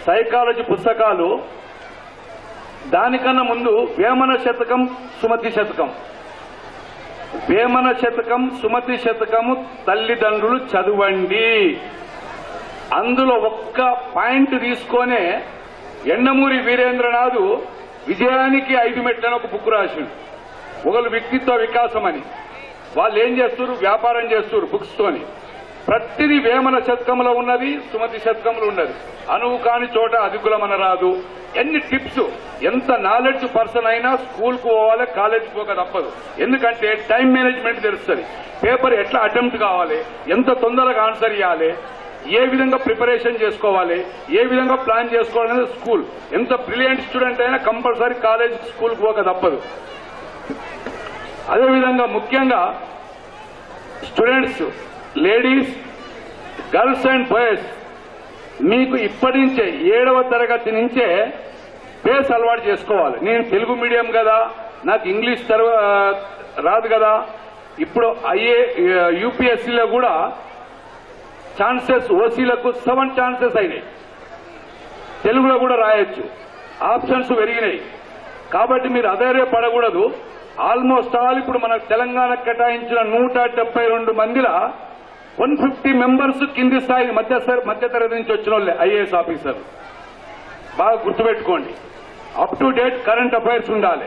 [SPEAKER 5] సైకాలజీ పుస్తకాలు దానికన్నా ముందు వేమన శతకం సుమతి శతకం వేమన శతకం సుమతి శతకము తల్లిదండ్రులు చదవండి అందులో ఒక్క పాయింట్ తీసుకొనే ఎండమూరి వీరేంద్రనాథ్ విజయానికి ఐదు మెట్లని ఒక బుక్ రాసిండు ఒకరు వ్యక్తిత్వ వికాసం అని వాళ్ళు ఏం చేస్తారు వ్యాపారం చేస్తారు బుక్స్ తోని ప్రతిదీ వేమన శతకంలో ఉన్నది సుమతి శతకంలో ఉన్నది అనువు కాని చోట అధికులమన రాదు ఎన్ని టిప్స్ ఎంత నాలెడ్జ్ పర్సన్ అయినా స్కూల్ కు పోవాలి కాలేజ్ పోక తప్పదు ఎందుకంటే టైం మేనేజ్మెంట్ తెలుస్తుంది పేపర్ ఎట్లా అటెంప్ట్ కావాలి ఎంత తొందరగా ఆన్సర్ ఇవ్వాలి ఏ విధంగా ప్రిపరేషన్ చేసుకోవాలి ఏ విధంగా ప్లాన్ చేసుకోవాలి అనేది స్కూల్ ఎంత బ్రిలియంట్ స్టూడెంట్ అయినా కంపల్సరీ కాలేజ్ స్కూల్కి పోక తప్పదు అదేవిధంగా ముఖ్యంగా students ladies girls and boys మీకు ఇప్పటి నుంచే ఏడవ తరగతి నుంచే బేస్ అలవాటు చేసుకోవాలి నేను తెలుగు మీడియం కదా నాకు ఇంగ్లీష్ తర్వా రాదు కదా ఇప్పుడు ఐఏ యూపీఎస్సీలో కూడా ఛాన్సెస్ ఓసీలకు సెవెన్ ఛాన్సెస్ అయినాయి తెలుగులో కూడా రాయొచ్చు ఆప్షన్స్ పెరిగినాయి కాబట్టి మీరు అధైర్యపడకూడదు ఆల్మోస్ట్ ఆల్ ఇప్పుడు మన తెలంగాణ కేటాయించిన నూట డెబ్బై రెండు మందిల వన్ ఫిఫ్టీ మెంబర్స్ కింది స్థాయి మధ్య మధ్య తరగతి నుంచి వచ్చిన వాళ్ళే ఐఏఎస్ ఆఫీసర్ బాగా గుర్తుపెట్టుకోండి up to date current affairs ఉండాలి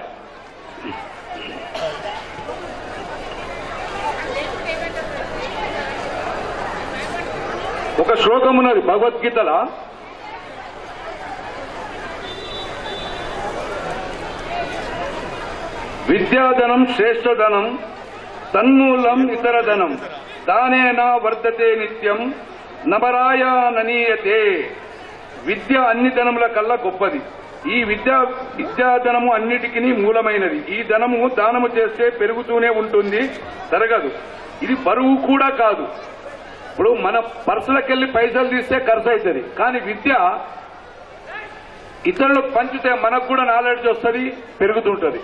[SPEAKER 5] ఒక శ్లోకం ఉన్నది భగవద్గీతల విద్యాధనం శ్రేష్టధనం తన్మూలం ఇతరధనం దానేనా వర్ధతే నిత్యం నవరాయ ననీయతే విద్య అన్ని ధనముల కల్లా గొప్పది ఈ విద్యా విద్యాధనము అన్నిటికీ మూలమైనది ఈ ధనము దానము చేస్తే పెరుగుతూనే ఉంటుంది తరగదు ఇది బరువు కూడా కాదు ఇప్పుడు మన పర్సులకెళ్ళి పైసలు తీస్తే ఖర్చు అవుతుంది కానీ విద్య ఇతరులకు పంచితే మనకు కూడా నాలెడ్జ్ వస్తుంది పెరుగుతుంటుంది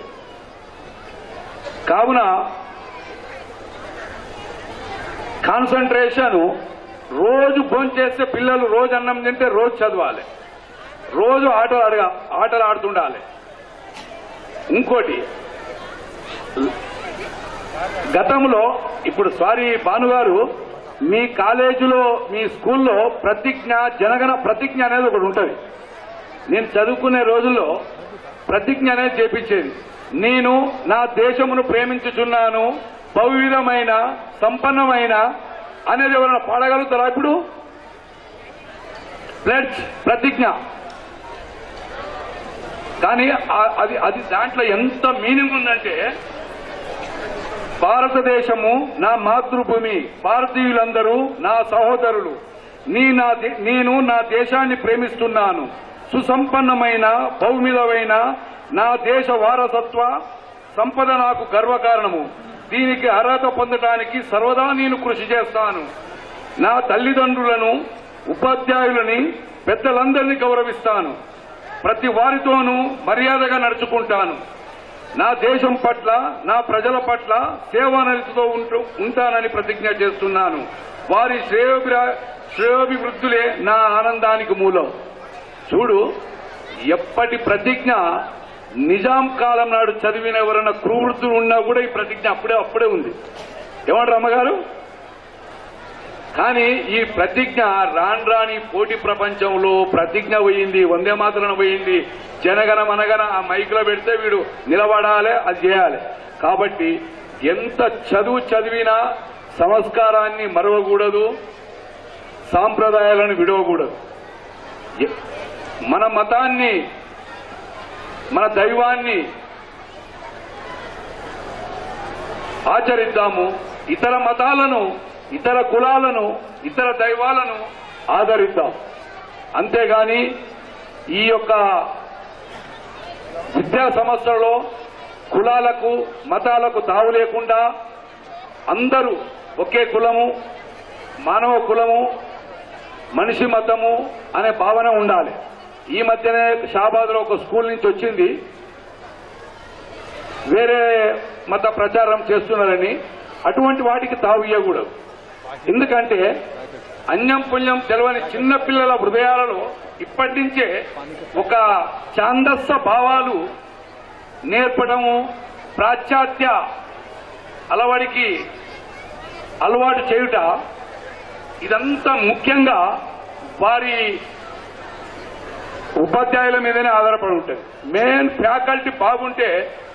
[SPEAKER 5] కావున కాన్సన్ట్రేషన్ రోజు భోంచేస్తే పిల్లలు రోజు అన్నం తింటే రోజు చదవాలి రోజు ఆటలు ఆడగా ఆటలు ఆడుతుండాలి ఇంకోటి గతంలో ఇప్పుడు సారీ భానుగారు మీ కాలేజీలో మీ స్కూల్లో ప్రతిజ్ఞ జనగణ ప్రతిజ్ఞ అనేది ఒకటి ఉంటుంది నేను చదువుకునే రోజుల్లో ప్రతిజ్ఞ అనేది చేపించేది నేను నా దేశమును ప్రేమించుచున్నాను బహువిధమైన సంపన్నమైన అనేది ఎవరైనా పాడగలుగుతారా ఇప్పుడు ప్లెడ్జ్ ప్రతిజ్ఞ కానీ ఆ- అది అది దాంట్లో ఎంత మీనింగ్ ఉందంటే భారతదేశము నా మాతృభూమి భారతీయులందరూ నా సహోదరులు నీ నా దే- నేను నా దేశాన్ని ప్రేమిస్తున్నాను సుసంపన్నమైన బహుమిదమైన నా దేశ వారసత్వ సంపద నాకు గర్వకారణము దీనికి అర్హత పొందడానికి సర్వదా నేను కృషి చేస్తాను నా తల్లిదండ్రులను ఉపాధ్యాయులని పెద్దలందరినీ గౌరవిస్తాను ప్రతి వారితోనూ మర్యాదగా నడుచుకుంటాను నా దేశం పట్ల నా ప్రజల పట్ల సేవానలితో ఉంటూ ఉంటానని ప్రతిజ్ఞ చేస్తున్నాను వారి శ్రేయోభిరా శ్రేయోభివృద్ధులే నా ఆనందానికి మూలం చూడు ఎప్పటి ప్రతిజ్ఞ నిజాం కాలం నాడు చదివిన ఎవరైనా క్రూవృత్తులు ఉన్నా కూడా ఈ ప్రతిజ్ఞ అప్పుడే అప్పుడే ఉంది ఏమంటారు అమ్మగారు కానీ ఈ ప్రతిజ్ఞ రాను రాని పోటీ ప్రపంచంలో ప్రతిజ్ఞ పోయింది వందే మాత్రం పోయింది జనగణ మనగన ఆ మైక్లో పెడితే వీడు నిలబడాలి అది చేయాలి కాబట్టి ఎంత చదువు చదివినా సంస్కారాన్ని మరవకూడదు సాంప్రదాయాలను విడవకూడదు ఎ- మన మతాన్ని మన దైవాన్ని ఆచరిద్దాము ఇతర మతాలను ఇతర కులాలను ఇతర దైవాలను ఆదరిద్దాం అంతేగాని ఈ యొక్క విద్యా సంస్థలలో కులాలకు మతాలకు తావు లేకుండా అందరూ ఒకే కులము మానవ కులము మనిషి మతము అనే భావన ఉండాలి ఈ మధ్యనే షాబాద్లో ఒక స్కూల్ నుంచి వచ్చింది వేరే మత ప్రచారం చేస్తున్నారని అటువంటి వాటికి తావు ఇవ్వకూడదు ఎందుకంటే అన్యం పుణ్యం తెలవని చిన్న పిల్లల హృదయాలలో ఇప్పటి నుంచే ఒక ఛాందస్స భావాలు నేర్పడము పాశ్చాత్య అలవాడికి అలవాటు చేయుట ఇదంతా ముఖ్యంగా వారి ఉపాధ్యాయుల మీదనే ఆధారపడి ఉంటుంది మెయిన్ ఫ్యాకల్టీ బాగుంటే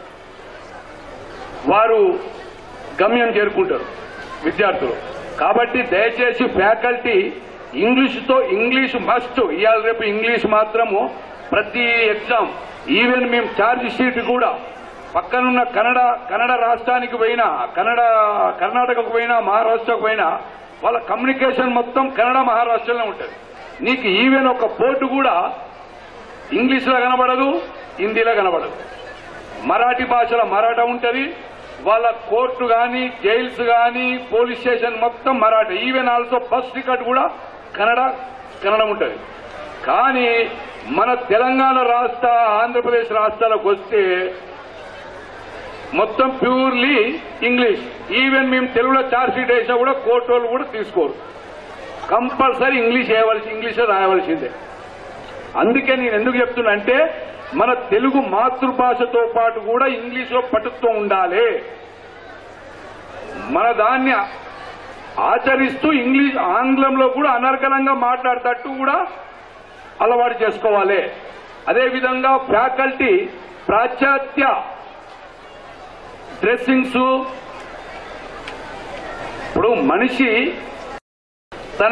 [SPEAKER 5] వారు గమ్యం చేరుకుంటారు విద్యార్థులు కాబట్టి దయచేసి ఫ్యాకల్టీ ఇంగ్లీష్తో ఇంగ్లీష్ మస్ట్ ఇవాళ రేపు ఇంగ్లీష్ మాత్రము ప్రతి ఎగ్జామ్ ఈవెన్ మేము ఛార్జ్ షీట్ కూడా పక్కనున్న కన్నడ కన్నడ రాష్ట్రానికి పోయినా కన్నడ కర్ణాటకకు పోయినా మహారాష్ట్రకు పోయినా వాళ్ళ కమ్యూనికేషన్ మొత్తం కన్నడ మహారాష్ట్రలో ఉంటుంది నీకు ఈవెన్ ఒక పోర్టు కూడా ఇంగ్లీష్లో కనబడదు హిందీలో కనబడదు మరాఠీ భాషలో మరాఠా ఉంటుంది వాళ్ళ కోర్టు కానీ జైల్స్ కానీ పోలీస్ స్టేషన్ మొత్తం Marathi even also bus ticket కూడా కన్నడ కన్నడం ఉంటుంది కానీ మన తెలంగాణ రాష్ట్ర ఆంధ్రప్రదేశ్ రాష్ట్రాలకు వస్తే మొత్తం ప్యూర్లీ ఇంగ్లీష్ ఈవెన్ మేము తెలుగులో చార్జ్ షీట్ వేసినా కూడా కోర్టు వాళ్ళు కూడా తీసుకోరు కంపల్సరీ ఇంగ్లీష్ వేయవలసి ఇంగ్లీష్ రాయవలసిందే అందుకే నేను ఎందుకు చెప్తున్నా అంటే మన తెలుగు మాతృభాషతో పాటు కూడా ఇంగ్లీష్లో పటుత్వం ఉండాలి మన దాన్ని ఆచరిస్తూ ఇంగ్లీష్ ఆంగ్లంలో కూడా అనర్గళంగా మాట్లాడేటట్టు కూడా అలవాటు చేసుకోవాలి అదేవిధంగా ఫ్యాకల్టీ పాశ్చాత్య డ్రెస్సింగ్స్ ఇప్పుడు మనిషి తన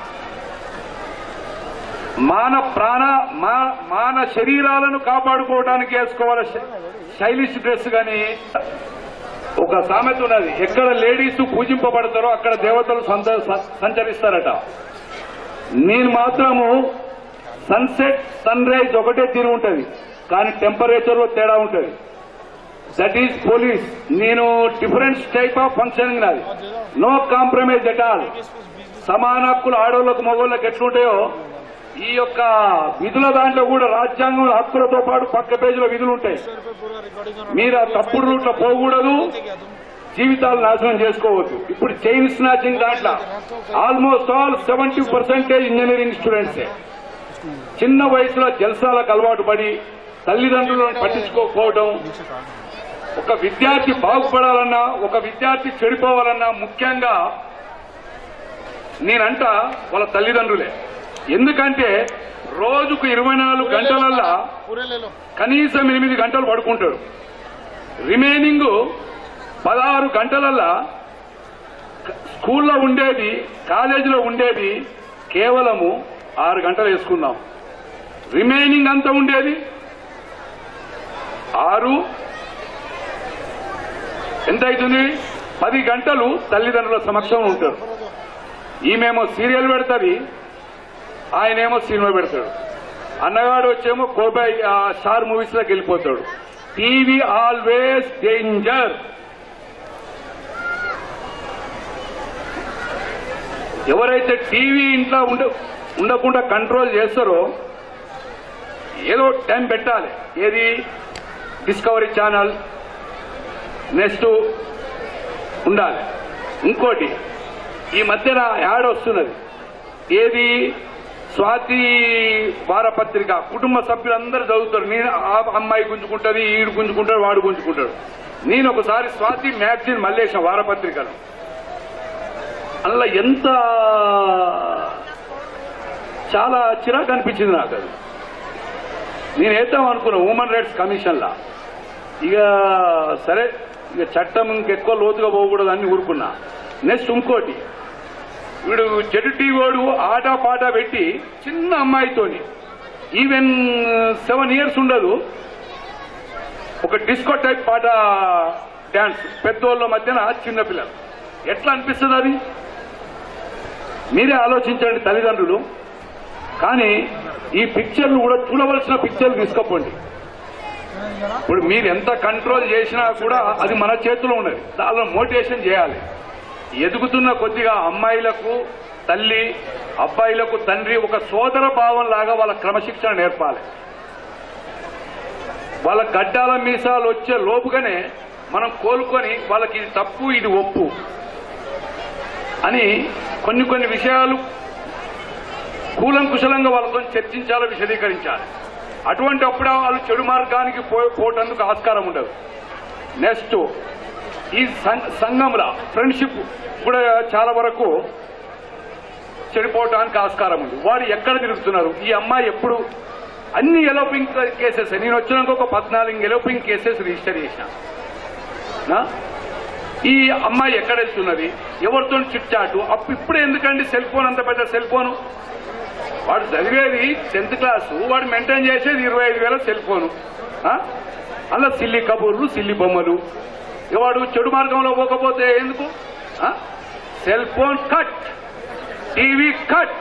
[SPEAKER 5] మాన ప్రాణ మా- మాన శరీరాలను కాపాడుకోవడానికి వేసుకోవాలి శైలిష్ డ్రెస్ కానీ ఒక సామెత ఉన్నది ఎక్కడ లేడీస్ పూజింపబడతారో అక్కడ దేవతలు సంత- స- సంచరిస్తారట నేను మాత్రము సన్సెట్ సన్ రైజ్ ఒకటే తీరు ఉంటది కానీ టెంపరేచర్ లో తేడా ఉంటది దట్ ఈస్ పోలీస్ నేను డిఫరెంట్ టైప్ ఆఫ్ ఫంక్షనింగ్ నాది నో కాంప్రమైజ్ ఎట్ ఆల్ సమాన హక్కులు ఆడవాళ్ళకు మగవాళ్ళకి ఎట్లుంటాయో ఈ యొక్క విధుల దాంట్లో కూడా రాజ్యాంగం హక్కులతో పాటు పక్క పేజీలో విధులు ఉంటాయి
[SPEAKER 3] पूरा रिकॉर्डिंग
[SPEAKER 5] మీరు ఆ తప్పుడు రూట్లో పోకూడదు జీవితాలు నాశనం చేసుకోవద్దు ఇప్పుడు చైన్ స్నాచింగ్ దాంట్లో almost all seventy percentage engineering స్టూడెంట్సే చిన్న వయసులో జల్సాలకు అలవాటు పడి తల్లిదండ్రులను పట్టించుకోకపోవడం ఒక విద్యార్థి బాగుపడాలన్నా ఒక విద్యార్థి చెడిపోవాలన్నా ముఖ్యంగా నేనంట వాళ్ళ తల్లిదండ్రులే ఎందుకంటే రోజుకు ఇరవై నాలుగు గంటలల్లా
[SPEAKER 3] पूरे ले लो
[SPEAKER 5] కనీసం ఎనిమిది గంటలు పడుకుంటాడు రిమైనింగ్ పదహారు గంటలల్లా క- స్కూల్లో ఉండేది కాలేజీలో ఉండేది కేవలము ఆరు గంటలు వేసుకుందాం రిమైనింగ్ అంతా ఉండేది ఆరు ఎంత అవుతుంది పది గంటలు తల్లిదండ్రుల సమక్షంలో ఉంటారు ఈమెమో సీరియల్ పెడతది ఆయనేమో సినిమా పెడతాడు అన్నగాడు వచ్చేమో కోబాయ్ ఆ స్టార్ మూవీస్ లోకి వెళ్ళిపోతాడు టీవీ ఆల్వేస్ డేంజర్ ఎవరైతే టీవీ ఇంట్లో ఉండ ఉండకుండా కంట్రోల్ చేస్తారో ఏదో టైం పెట్టాలి ఏది డిస్కవరీ ఛానల్ నెక్స్ట్ ఉండాలి ఇంకోటి ఈ మధ్యన యాడ్ వస్తున్నది ఏది స్వాతి వారపత్రిక కుటుంబ సభ్యులందరూ చదువుతారు నేను ఆ అమ్మాయి గుంజుకుంటది ఈడు గుంజుకుంటాడు వాడు గుంజుకుంటాడు నేను ఒకసారి స్వాతి మ్యాగజైన్ మల్లేసిన వారపత్రికను అందులో ఎంత చాలా చిరాకు అనిపించింది నాకు అది నేను వేద్దాం అనుకున్నా హ్యూమన్ రైట్స్ కమిషన్లా ఇక సరే ఇక చట్టం ఇంకెక్కువ లోతుగా పోకూడదు అని ఊరుకున్నా నెక్స్ట్ ఇంకోటి వీడు చెడు వాడు ఆట పాట పెట్టి చిన్న అమ్మాయితోని ఈవెన్ సెవెన్ ఇయర్స్ ఉండదు ఒక డిస్కో టైప్ పాట డాన్స్ పెద్దోళ్ళ మధ్యన చిన్నపిల్లలు ఎట్లా అనిపిస్తుంది అది మీరే ఆలోచించండి తల్లిదండ్రులు కానీ ఈ పిక్చర్లు కూడా చూడవలసిన పిక్చర్లు తీసుకోపోండి ఇప్పుడు మీరు ఎంత కంట్రోల్ చేసినా కూడా అది మన చేతిలో ఉన్నది దానిలో మోటివేషన్ చేయాలి ఎదుగుతున్న కొద్దిగా అమ్మాయిలకు తల్లి అబ్బాయిలకు తండ్రి ఒక సోదర భావం లాగా వాళ్ళ క్రమశిక్షణ నేర్పాలి వాళ్ళ గడ్డాల మీసాలు వచ్చే లోపుగానే మనం కోలుకొని వాళ్ళకి ఇది తప్పు ఇది ఒప్పు అని కొన్ని కొన్ని విషయాలు కూలంకుశలంగా వాళ్ళతో చర్చించాలో విశదీకరించాలి అటువంటి అప్పుడు వాళ్ళు చెడు మార్గానికి పో- పోవటానికి ఆస్కారం ఉండదు నెక్స్ట్ ఈ సం- సంఘంలో ఫ్రెండ్షిప్ కూడా చాలా వరకు చెడిపోవటానికి ఆస్కారం ఉంది వాడు ఎక్కడ తిరుగుతున్నారు ఈ అమ్మాయి ఎప్పుడు అన్ని ఎలోపింగ్ కేసెస్ నేను వచ్చినాక ఒక పద్నాలుగు ఎలోపింగ్ కేసెస్ రిజిస్టర్ చేసిన నా? ఈ అమ్మాయి ఎక్కడ వెళ్తున్నది ఎవరితో చిట్చాటు అప్పుడు ఇప్పుడు ఎందుకండి సెల్ ఫోన్ అంత పెద్ద సెల్ ఫోను వాడు చదివేది టెన్త్ క్లాసు వాడు మెయింటైన్ చేసేది ఇరవై ఐదు వేల సెల్ ఫోను ఆ? అలా సిల్లి కబూర్లు సిల్లి బొమ్మలు ఇక వాడు చెడు మార్గంలో పోకపోతే ఎందుకు ఆ? Cell phone cut TV cut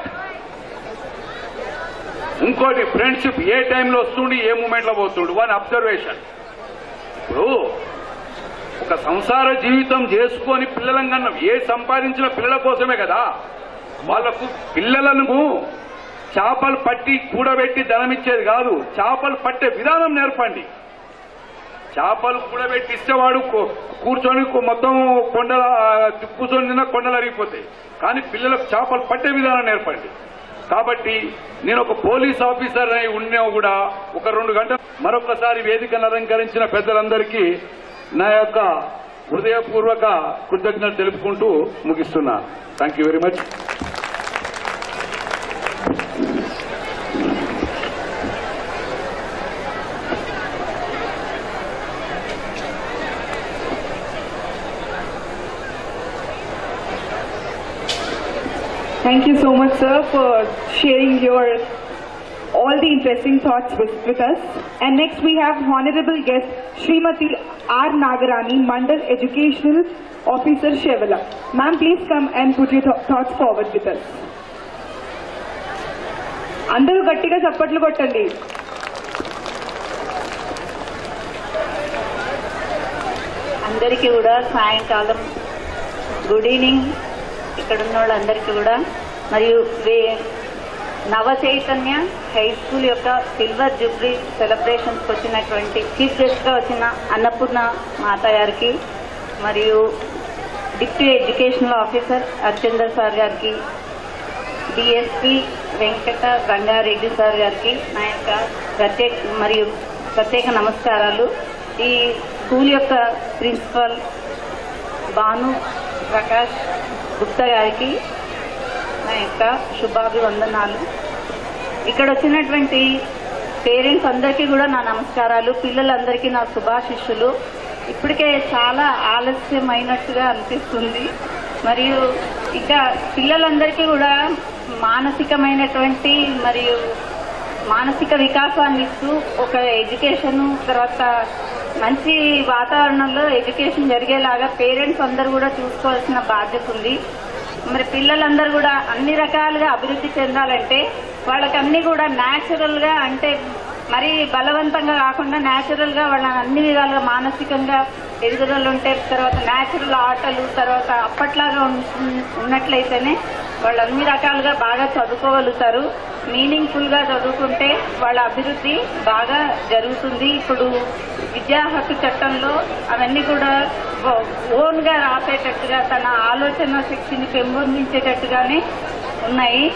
[SPEAKER 5] ఇంకోటి ఫ్రెండ్షిప్ ఏ టైంలో వస్తుండి ఏ మూమెంట్ లో పోతుండు వాని అబ్జర్వేషన్ ఇప్పుడు ఒక సంసార జీవితం చేసుకొని పిల్లలం కన్నా ఏ సంపాదించిన పిల్లల కోసమే కదా వాళ్ళకు పిల్లలను చేపలు పట్టి కూడబెట్టి ధనం ఇచ్చేది కాదు చేపలు పట్టే విధానం నేర్పండి చేపలు కూడబెట్టి ఇచ్చేవాడు కూ- కూర్చొని కూ- మొత్తం కొండల కూర్చొని తిన్న కొండలు అరిగిపోతాయి కానీ పిల్లలకు చేపలు పట్టే విధానం నేర్పండి కాబట్టి నేను ఒక పోలీస్ ఆఫీసర్ అయి ఉన్నా కూడా ఒక రెండు గంటలు మరొకసారి వేదికను అలంకరించిన పెద్దలందరికీ నా యొక్క హృదయపూర్వక కృతజ్ఞతలు తెలుపుకుంటూ ముగిస్తున్నా thank you very much
[SPEAKER 6] Thank you so much, sir, for sharing your all the interesting thoughts with, with us. And next we have Honorable guest Srimati R. Nagarani, Mandal Educational Officer Shevala. Ma'am, please come and put your th- thoughts forward with us. అందరూ గట్టిగా చప్పట్లు కొట్టండి
[SPEAKER 7] అందరికీ కూడా సాయంకాలం good evening ఇక్కడ ఉన్న వాళ్ళందరికీ కూడా మరియు వే నవ చైతన్య హై స్కూల్ యొక్క సిల్వర్ జూబ్లీ సెలబ్రేషన్స్కి వచ్చినటువంటి చీఫ్ గెస్ట్గా వచ్చిన అన్నపూర్ణ మాత గారికి మరియు deputy educational officer Archandar sir గారికి డిఎస్పి వెంకట రంగారెడ్డి సార్ గారికి నా యొక్క ప్రత్యేక మరియు ప్రత్యేక నమస్కారాలు ఈ స్కూల్ యొక్క ప్రిన్సిపల్ భాను ప్రకాష్ గుప్తా గారికి నా యొక్క శుభాభివందనాలు ఇక్కడ వచ్చినటువంటి పేరెంట్స్ అందరికీ కూడా నా నమస్కారాలు పిల్లలందరికీ నా శుభాశిష్యులు ఇప్పటికే చాలా ఆలస్యమైనట్టుగా అనిపిస్తుంది మరియు ఇంకా పిల్లలందరికీ కూడా మానసికమైనటువంటి మరియు మానసిక వికాసాన్ని ఇస్తూ ఒక ఎడ్యుకేషన్ తర్వాత మంచి వాతావరణంలో ఎడ్యుకేషన్ జరిగేలాగా పేరెంట్స్ అందరూ కూడా చూసుకోవాల్సిన బాధ్యత ఉంది మరి పిల్లలందరూ కూడా అన్ని రకాలుగా అభివృద్ధి చెందాలంటే వాళ్ళకి అన్ని కూడా న్యాచురల్ గా అంటే మరి బలవంతంగా కాకుండా న్యాచురల్ గా వాళ్ళని అన్ని విధాలుగా మానసికంగా ఎదుగుదల ఉంటే తర్వాత న్యాచురల్ ఆటలు తర్వాత అప్పట్లాగా ఉన్- ఉన్నట్లయితేనే వాళ్ళు అన్ని రకాలుగా బాగా చదువుకోగలుగుతారు మీనింగ్ఫుల్ గా చదువుకుంటే వాళ్ళ అభివృద్ధి బాగా జరుగుతుంది ఇప్పుడు విద్యా హక్కు చట్టంలో అవన్నీ కూడా ఓన్ గా రాసేటట్టుగా తన ఆలోచన శక్తిని పెంపొందించేటట్టుగానే ఉన్నాయి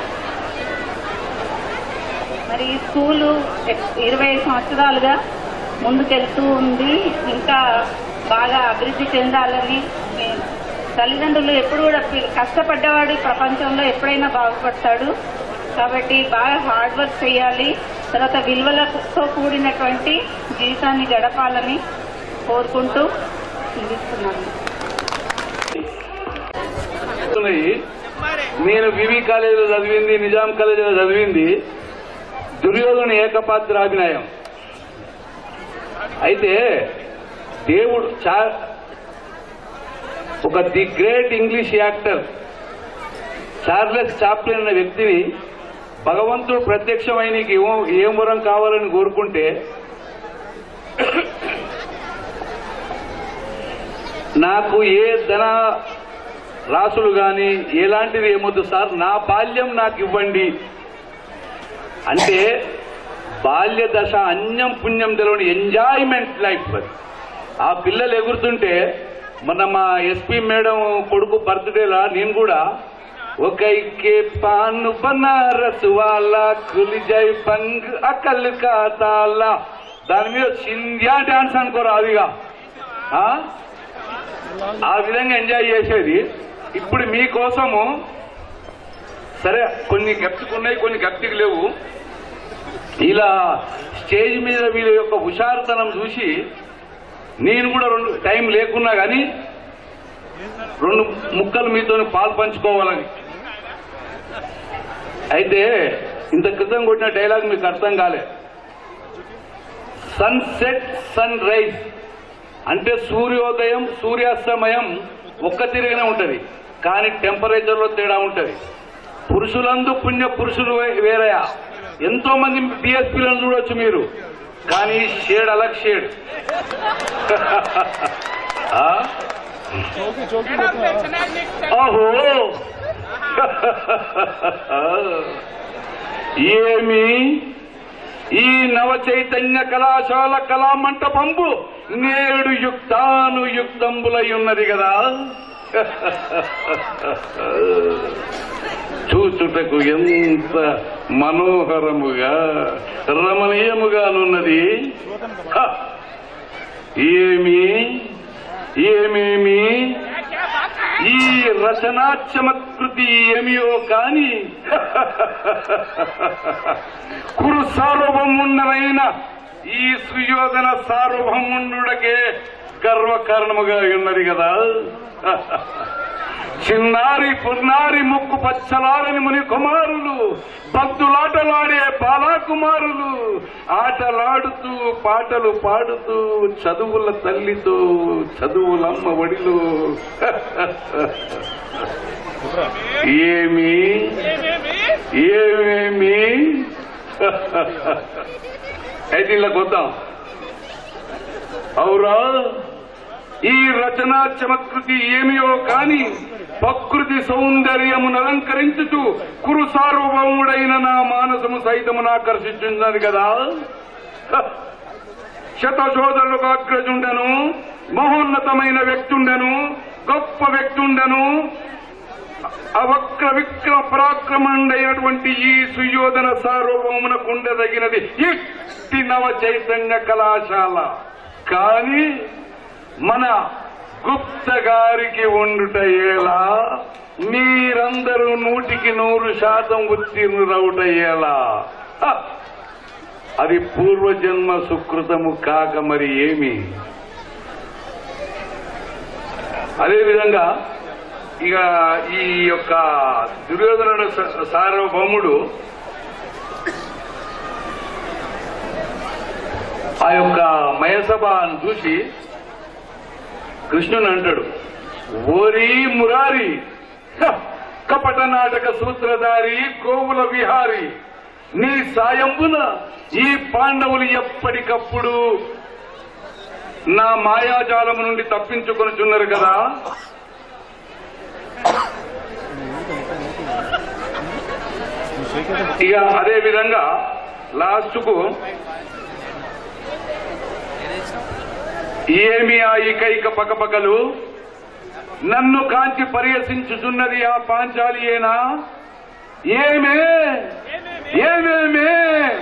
[SPEAKER 7] మరి ఈ స్కూలు ఇరవై సంవత్సరాలుగా ముందుకెళ్తూ ఉంది ఇంకా బాగా అభివృద్ధి చెందాలని మేము తల్లిదండ్రులు ఎప్పుడు కూడా పి- కష్టపడ్డవాడు ఈ ప్రపంచంలో ఎప్పుడైనా బాగుపడతాడు కాబట్టి బాగా హార్డ్ వర్క్ చేయాలి తర్వాత విలువలతో కూడినటువంటి జీవితాన్ని గడపాలని కోరుకుంటూ ముగిస్తున్నాను
[SPEAKER 5] ఉన్నాయి. నేను వివి కాలేజీలో చదివింది నిజాం కాలేజీలో చదివింది దుర్యోధన ఏకపాత్రాభినయం అయితే దేవుడు చా ఒక the great English actor Charles Chaplin అనే వ్యక్తిని భగవంతుడు ప్రత్యక్షమై నీకు ఏమో ఏం వరం కావాలని కోరుకుంటే నాకు ఏ ధన రాసులు గాని ఎలాంటిది ఏమొద్దు సార్ నా బాల్యం నాకు ఇవ్వండి అంటే బాల్య దశ అన్యం పుణ్యం తెలియని ఎంజాయ్మెంట్ లైఫ్ అది. ఆ పిల్లలు ఎగురుతుంటే మొన్న మా ఎస్పీ మేడం కొడుకు బర్త్డేలా నేను కూడా ఒకై के पान बनारस वाला खुल जाए पंग अकल का ताला దాని మీద సింధ్యా డాన్స్ అనుకోరు అదిగా ఆ? ఆ విధంగా ఎంజాయ్ చేసేది ఇప్పుడు మీకోసము సరే కొన్ని గప్తికి ఉన్నాయి కొన్ని గప్తికి లేవు ఇలా స్టేజ్ మీద వీళ్ళ యొక్క హుషారుతనం చూసి నేను కూడా రెండు టైం లేకున్నా కానీ రెండు ముక్కలు మీతో పాలు పంచుకోవాలని అయితే ఇంత క్రితం కొట్టిన డైలాగ్ మీకు అర్థం కాలే సన్సెట్ సన్ రైజ్ అంటే సూర్యోదయం సూర్యాస్తమయం ఒక్క తిరిగినే ఉంటది కానీ టెంపరేచర్ లో తేడా ఉంటది పురుషులందు పుణ్య పురుషులు వే- వేరయా ఎంతో మంది పిఎస్పీలను చూడొచ్చు మీరు కానీ షేడ్ అలగ్ షేడ్ ఆ?
[SPEAKER 3] चौकी चौकी देखो
[SPEAKER 5] ఓహో ఏమి ఈ నవ చైతన్య కళాశాల కళా మంటపంబు నేడు యుక్తాను యుక్తంబులై ఉన్నది కదా చూచుటకు ఎంత మనోహరముగా రమణీయముగానున్నది హ! ఏమి ఏమేమి ఈ రచనా చమత్కృతి ఏమియో కాని కురు సార్వభౌమున్నరైన ఈ సుయోధన సార్వభౌముండుడకే గర్వకారణముగా ఉన్నది కదా చిన్నారి పున్నారి ముక్కు పచ్చలారని ముని కుమారులు భక్తులాటలాడే బాలాకుమారులు ఆటలాడుతూ పాటలు పాడుతూ చదువుల తల్లితో చదువులమ్మ ఒడిలో ఏమి ఏమేమి అయితే ఇళ్ళకి వద్దాం అవురా ఈ రచనా చమత్కృతి ఏమియో కాని ప్రకృతి సౌందర్యమును అలంకరించుతూ కురు సార్వభౌముడైన నా మానసము సైతమును ఆకర్షించున్నది కదా హ! శతశోధరులకు అగ్రజుండను మహోన్నతమైన వ్యక్తుండను గొప్ప వ్యక్తుండను అవక్ర విక్రమ పరాక్రమండైనటువంటి ఈ సుయోధన సార్వభౌమున కుండదగినది ఇట్టి నవ చైతన్య కళాశాల కానీ మన గుప్త గారికి ఉండుట ఎలా మీరందరూ నూటికి నూరు శాతం ఉత్తీర్ణురవుట ఎలా హ! అది పూర్వజన్మ సుకృతము కాక మరి ఏమి అదేవిధంగా ఇక ఈ యొక్క దుర్యోధనుడు స- సార్వభౌముడు ఆ యొక్క మయసభను చూసి కృష్ణుని అంటాడు ఓరి మురారి హ! కపట నాటక సూత్రధారి గోవుల విహారి నీ సాయంబున ఈ పాండవులు ఎప్పటికప్పుడు నా మాయాజాలము నుండి తప్పించుకొనుచున్నారు కదా ఇక అదే విధంగా లాస్ట్ కు ఏమి ఆ ఇకైక పకపకలు నన్ను కాంచి పరిహసించుచున్నది ఆ పాంచాలియేనా ఏమే ఏమేమే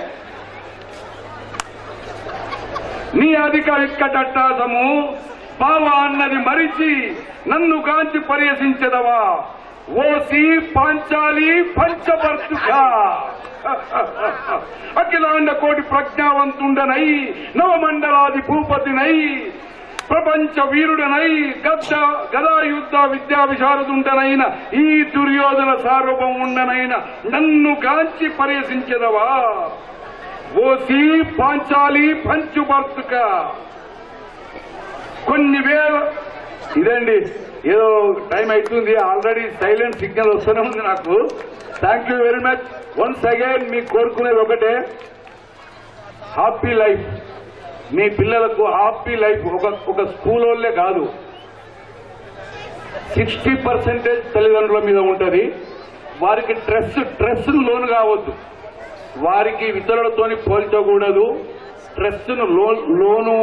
[SPEAKER 5] నీ అధిక ఇక్కటట్టాసము బావ అన్నది మరిచి నన్ను కాంచి పరిహసించదవా ఓసి పాంచాలి పంచభర్తుక అఖిలాండ కోటి ప్రజ్ఞావంతుండనై నవమండలాది భూపతినై ప్రపంచ వీరుడనై గద్ద గదా యుద్ధ విద్యా విశారదుండనైన ఈ దుర్యోధన సార్వభౌముండనైన నన్ను గాంచి పరిహసించదవా ఓసి పాంచాలి పంచుభర్తుక కొన్ని వేల ఇదండి ఏదో టైం అవుతుంది ఆల్రెడీ సైలెంట్ సిగ్నల్ వస్తూనే ఉంది నాకు thank you very much once again మీకు కోరుకునేది ఒకటే హ్యాపీ లైఫ్ మీ పిల్లలకు హ్యాపీ లైఫ్ ఒక ఒక స్కూల్ వాళ్ళే కాదు సిక్స్టీ పర్సెంటేజ్ తల్లిదండ్రుల మీద ఉంటది వారికి స్ట్రెస్ స్ట్రెస్ లోను కావద్దు వారికి ఇతరులతోని పోల్చకూడదు స్ట్రెస్ ను లో- లోను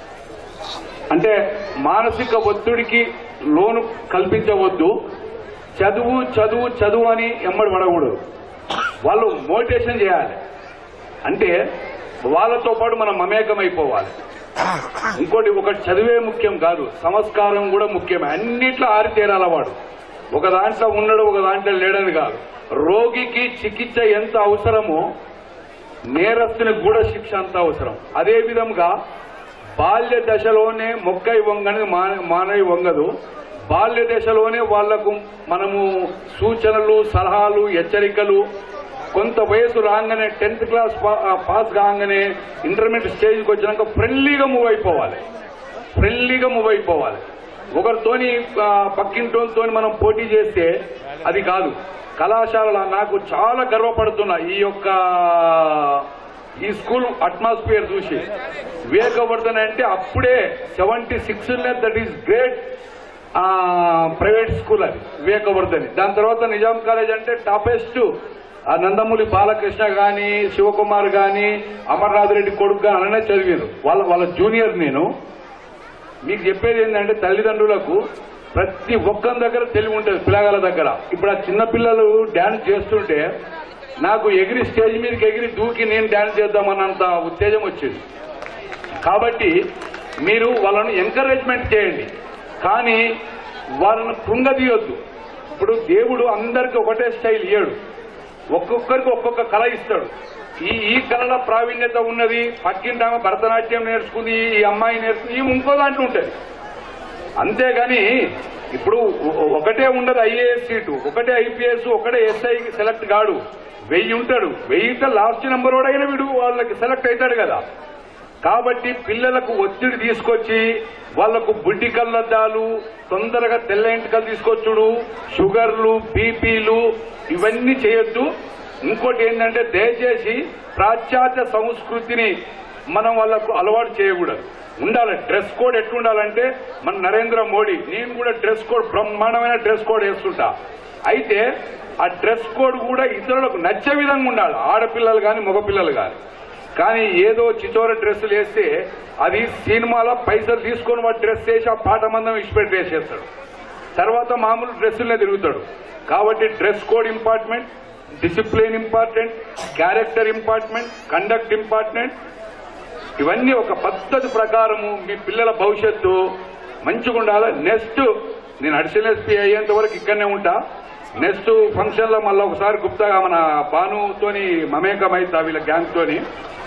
[SPEAKER 5] అంటే మానసిక ఒత్తిడికి లోను కల్పించవద్దు చదువు చదువు చదువు అని ఎమ్మడి పడకూడదు వాళ్ళు మోటివేషన్ చేయాలి అంటే వాళ్ళతో పాటు మనం మమేకమైపోవాలి ఇంకోటి ఒకటి చదివే ముఖ్యం కాదు సంస్కారం కూడా ముఖ్యమే అన్నిట్లో ఆరితేరాల వాడు ఒక దాంట్లో ఉన్నాడు ఒక దాంట్లో లేడని కాదు రోగికి చికిత్స ఎంత అవసరమో నేరస్తునికి కూడా శిక్ష అంత అవసరం అదే విధంగా బాల్య దశలోనే మొక్కై వంగని మాన- మానవి వంగదు బాల్య దశలోనే వాళ్లకు మనము సూచనలు సలహాలు హెచ్చరికలు కొంత వయసు రాగానే టెన్త్ క్లాస్ పా- ఆ, పాస్ కాగానే ఇంటర్మీడియట్ స్టేజ్కి వచ్చినాక ఫ్రెండ్లీగా మూవ్ అయిపోవాలి ఫ్రెండ్లీగా మూవ్ అయిపోవాలి ఒకరితోని ఆ, పక్కింటోతో మనం పోటీ చేస్తే అది కాదు కళాశాల నాకు చాలా గర్వపడుతున్నా ఈ యొక్క ఈ స్కూల్ అట్మాస్ఫియర్ చూసి వివేకవర్ధన్ అంటే అప్పుడే seventy six that is great private school అది వివేకవర్ధని దాని తర్వాత నిజాం కాలేజ్ అంటే టాపెస్ట్ ఆ నందమూరి బాలకృష్ణ గాని శివకుమార్ గాని అమర్నాథ్ రెడ్డి కొడుకు గాని అలానే చదివారు వాళ్ళ వాళ్ళ జూనియర్ నేను మీకు చెప్పేది ఏంటంటే తల్లిదండ్రులకు ప్రతి ఒక్కరి దగ్గర తెలివి ఉంటుంది పిల్లగాల దగ్గర ఇప్పుడు ఆ చిన్న పిల్లలు డాన్స్ చేస్తుంటే నాకు ఎగిరి స్టేజ్ మీదకి ఎగిరి దూకి నేను డాన్స్ చేద్దామన్నంత ఉత్తేజం వచ్చింది కాబట్టి మీరు వాళ్ళను ఎంకరేజ్మెంట్ చేయండి కానీ వాళ్ళను కృంగదీయొద్దు ఇప్పుడు దేవుడు అందరికీ ఒకటే స్టైల్ ఇయ్యడు ఒక్కొక్కరికి ఒక్కొక్క కళ ఇస్తాడు ఈ ఈ కళలో ప్రావీణ్యత ఉన్నది పక్కింటి ఆమె భరతనాట్యం నేర్చుకుంది ఈ అమ్మాయి నేర్చుకుంది ఈ ఇంకో దాంట్లో ఉంటుంది అంతేగాని ఇప్పుడు ఒ- ఒకటే ఉండదు ఐఏఎస్ సీటు ఒకటే ఐపీఎస్ ఒకటే ఎస్ఐ సెలెక్ట్ కాడు వెయ్యి ఉంటాడు వెయ్యితో లాస్ట్ నెంబర్ కూడా అయినా వీడు వాళ్ళకి సెలెక్ట్ అవుతాడు కదా కాబట్టి పిల్లలకు ఒత్తిడి తీసుకొచ్చి వాళ్లకు బుడ్డి కళ్ళద్దాలు తొందరగా తెల్ల ఎంటికలు తీసుకొచ్చుడు షుగర్లు బీపీలు ఇవన్నీ చేయొద్దు ఇంకోటి ఏంటంటే దయచేసి పాశ్చాత్య సంస్కృతిని మనం వాళ్ళకు అలవాటు చేయకూడదు ఉండాలి డ్రెస్ కోడ్ ఎట్లుండాలంటే మన నరేంద్ర మోడీ నేను కూడా డ్రెస్ కోడ్ బ్రహ్మాండమైన డ్రెస్ కోడ్ వేస్తుంటా అయితే ఆ డ్రెస్ కోడ్ కూడా ఇతరులకు నచ్చే విధంగా ఉండాలి ఆడపిల్లలు కానీ మగపిల్లలు కానీ కానీ ఏదో చిచోర డ్రెస్సులు వేస్తే అది సినిమాలో పైసలు తీసుకొని వాడు డ్రెస్ వేసి ఆ పాట మందం ఇచ్చిపెట్టి వేసేస్తాడు తర్వాత మామూలు డ్రెస్సులనే తిరుగుతాడు కాబట్టి dress code important discipline important character important conduct important ఇవన్నీ ఒక పద్ధతి ప్రకారము మీ పిల్లల భవిష్యత్తు మంచిగా ఉండాలి నెక్స్ట్ నేను అడిషనల్ ఎస్పీ అయ్యేంత వరకు ఇక్కడనే ఉంటా నెక్స్ట్ ఫంక్షన్ లో మళ్ళీ ఒకసారి గుప్తాగా మన భానుతోని మమేకమైతా వీళ్ళ గ్యాంగ్ తోని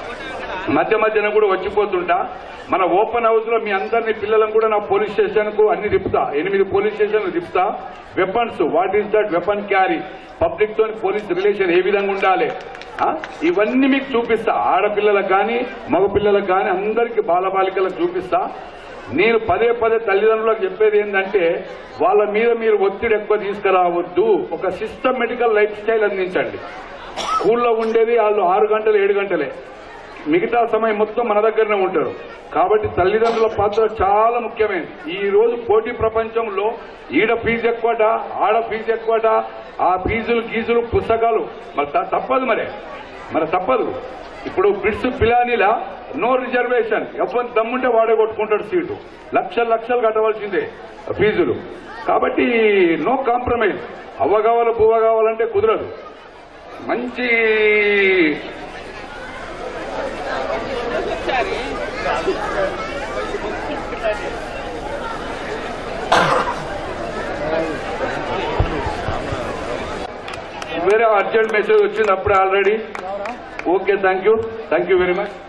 [SPEAKER 5] మధ్య మధ్యన కూడా వచ్చిపోతుంటా మన ఓపెన్ హౌస్ లో మీ అందరినీ పిల్లలను కూడా నా పోలీస్ స్టేషన్ కు అన్ని తిప్పుతా ఎనిమిది పోలీస్ స్టేషన్లు తిప్పుతా weapons what is that weapon carry public తోని పోలీస్ రిలేషన్ ఏ విధంగా ఉండాలి ఆ? ఇవన్నీ మీకు చూపిస్తా ఆడపిల్లలకు కానీ మగపిల్లలకు కానీ అందరికీ బాలబాలికలకు చూపిస్తా నేను పదే పదే తల్లిదండ్రులకు చెప్పేది ఏంటంటే వాళ్ళ మీద మీరు ఒత్తిడి ఎక్కువ తీసుకురావద్దు ఒక సిస్టమేటికల్ లైఫ్ స్టైల్ అందించండి స్కూల్లో ఉండేది వాళ్ళు ఆరు గంటలు ఏడు గంటలే మిగతా సమయం మొత్తం మన దగ్గరనే ఉంటారు కాబట్టి తల్లిదండ్రుల పాత్ర చాలా ముఖ్యమైనది ఈ రోజు పోటీ ప్రపంచంలో ఈడ ఫీజు ఎక్కువట ఆడ ఫీజు ఎక్కువట ఆ ఫీజులు గీజులు పుస్తకాలు మరి త- తప్పదు మరి మరి తప్పదు ఇప్పుడు బ్రిడ్స్ పిలానీలా నో రిజర్వేషన్ ఎవరి దమ్ముంటే వాడే కొట్టుకుంటాడు సీటు లక్షలు లక్షలు కట్టవలసిందే ఫీజులు కాబట్టి నో కాంప్రమైజ్ అవ్వ కావాలి బువ్వ కావాలంటే కుదరదు మంచి వేరే అర్జెంట్ మెసేజ్ వచ్చింది అప్పుడే already okay thank you thank you very much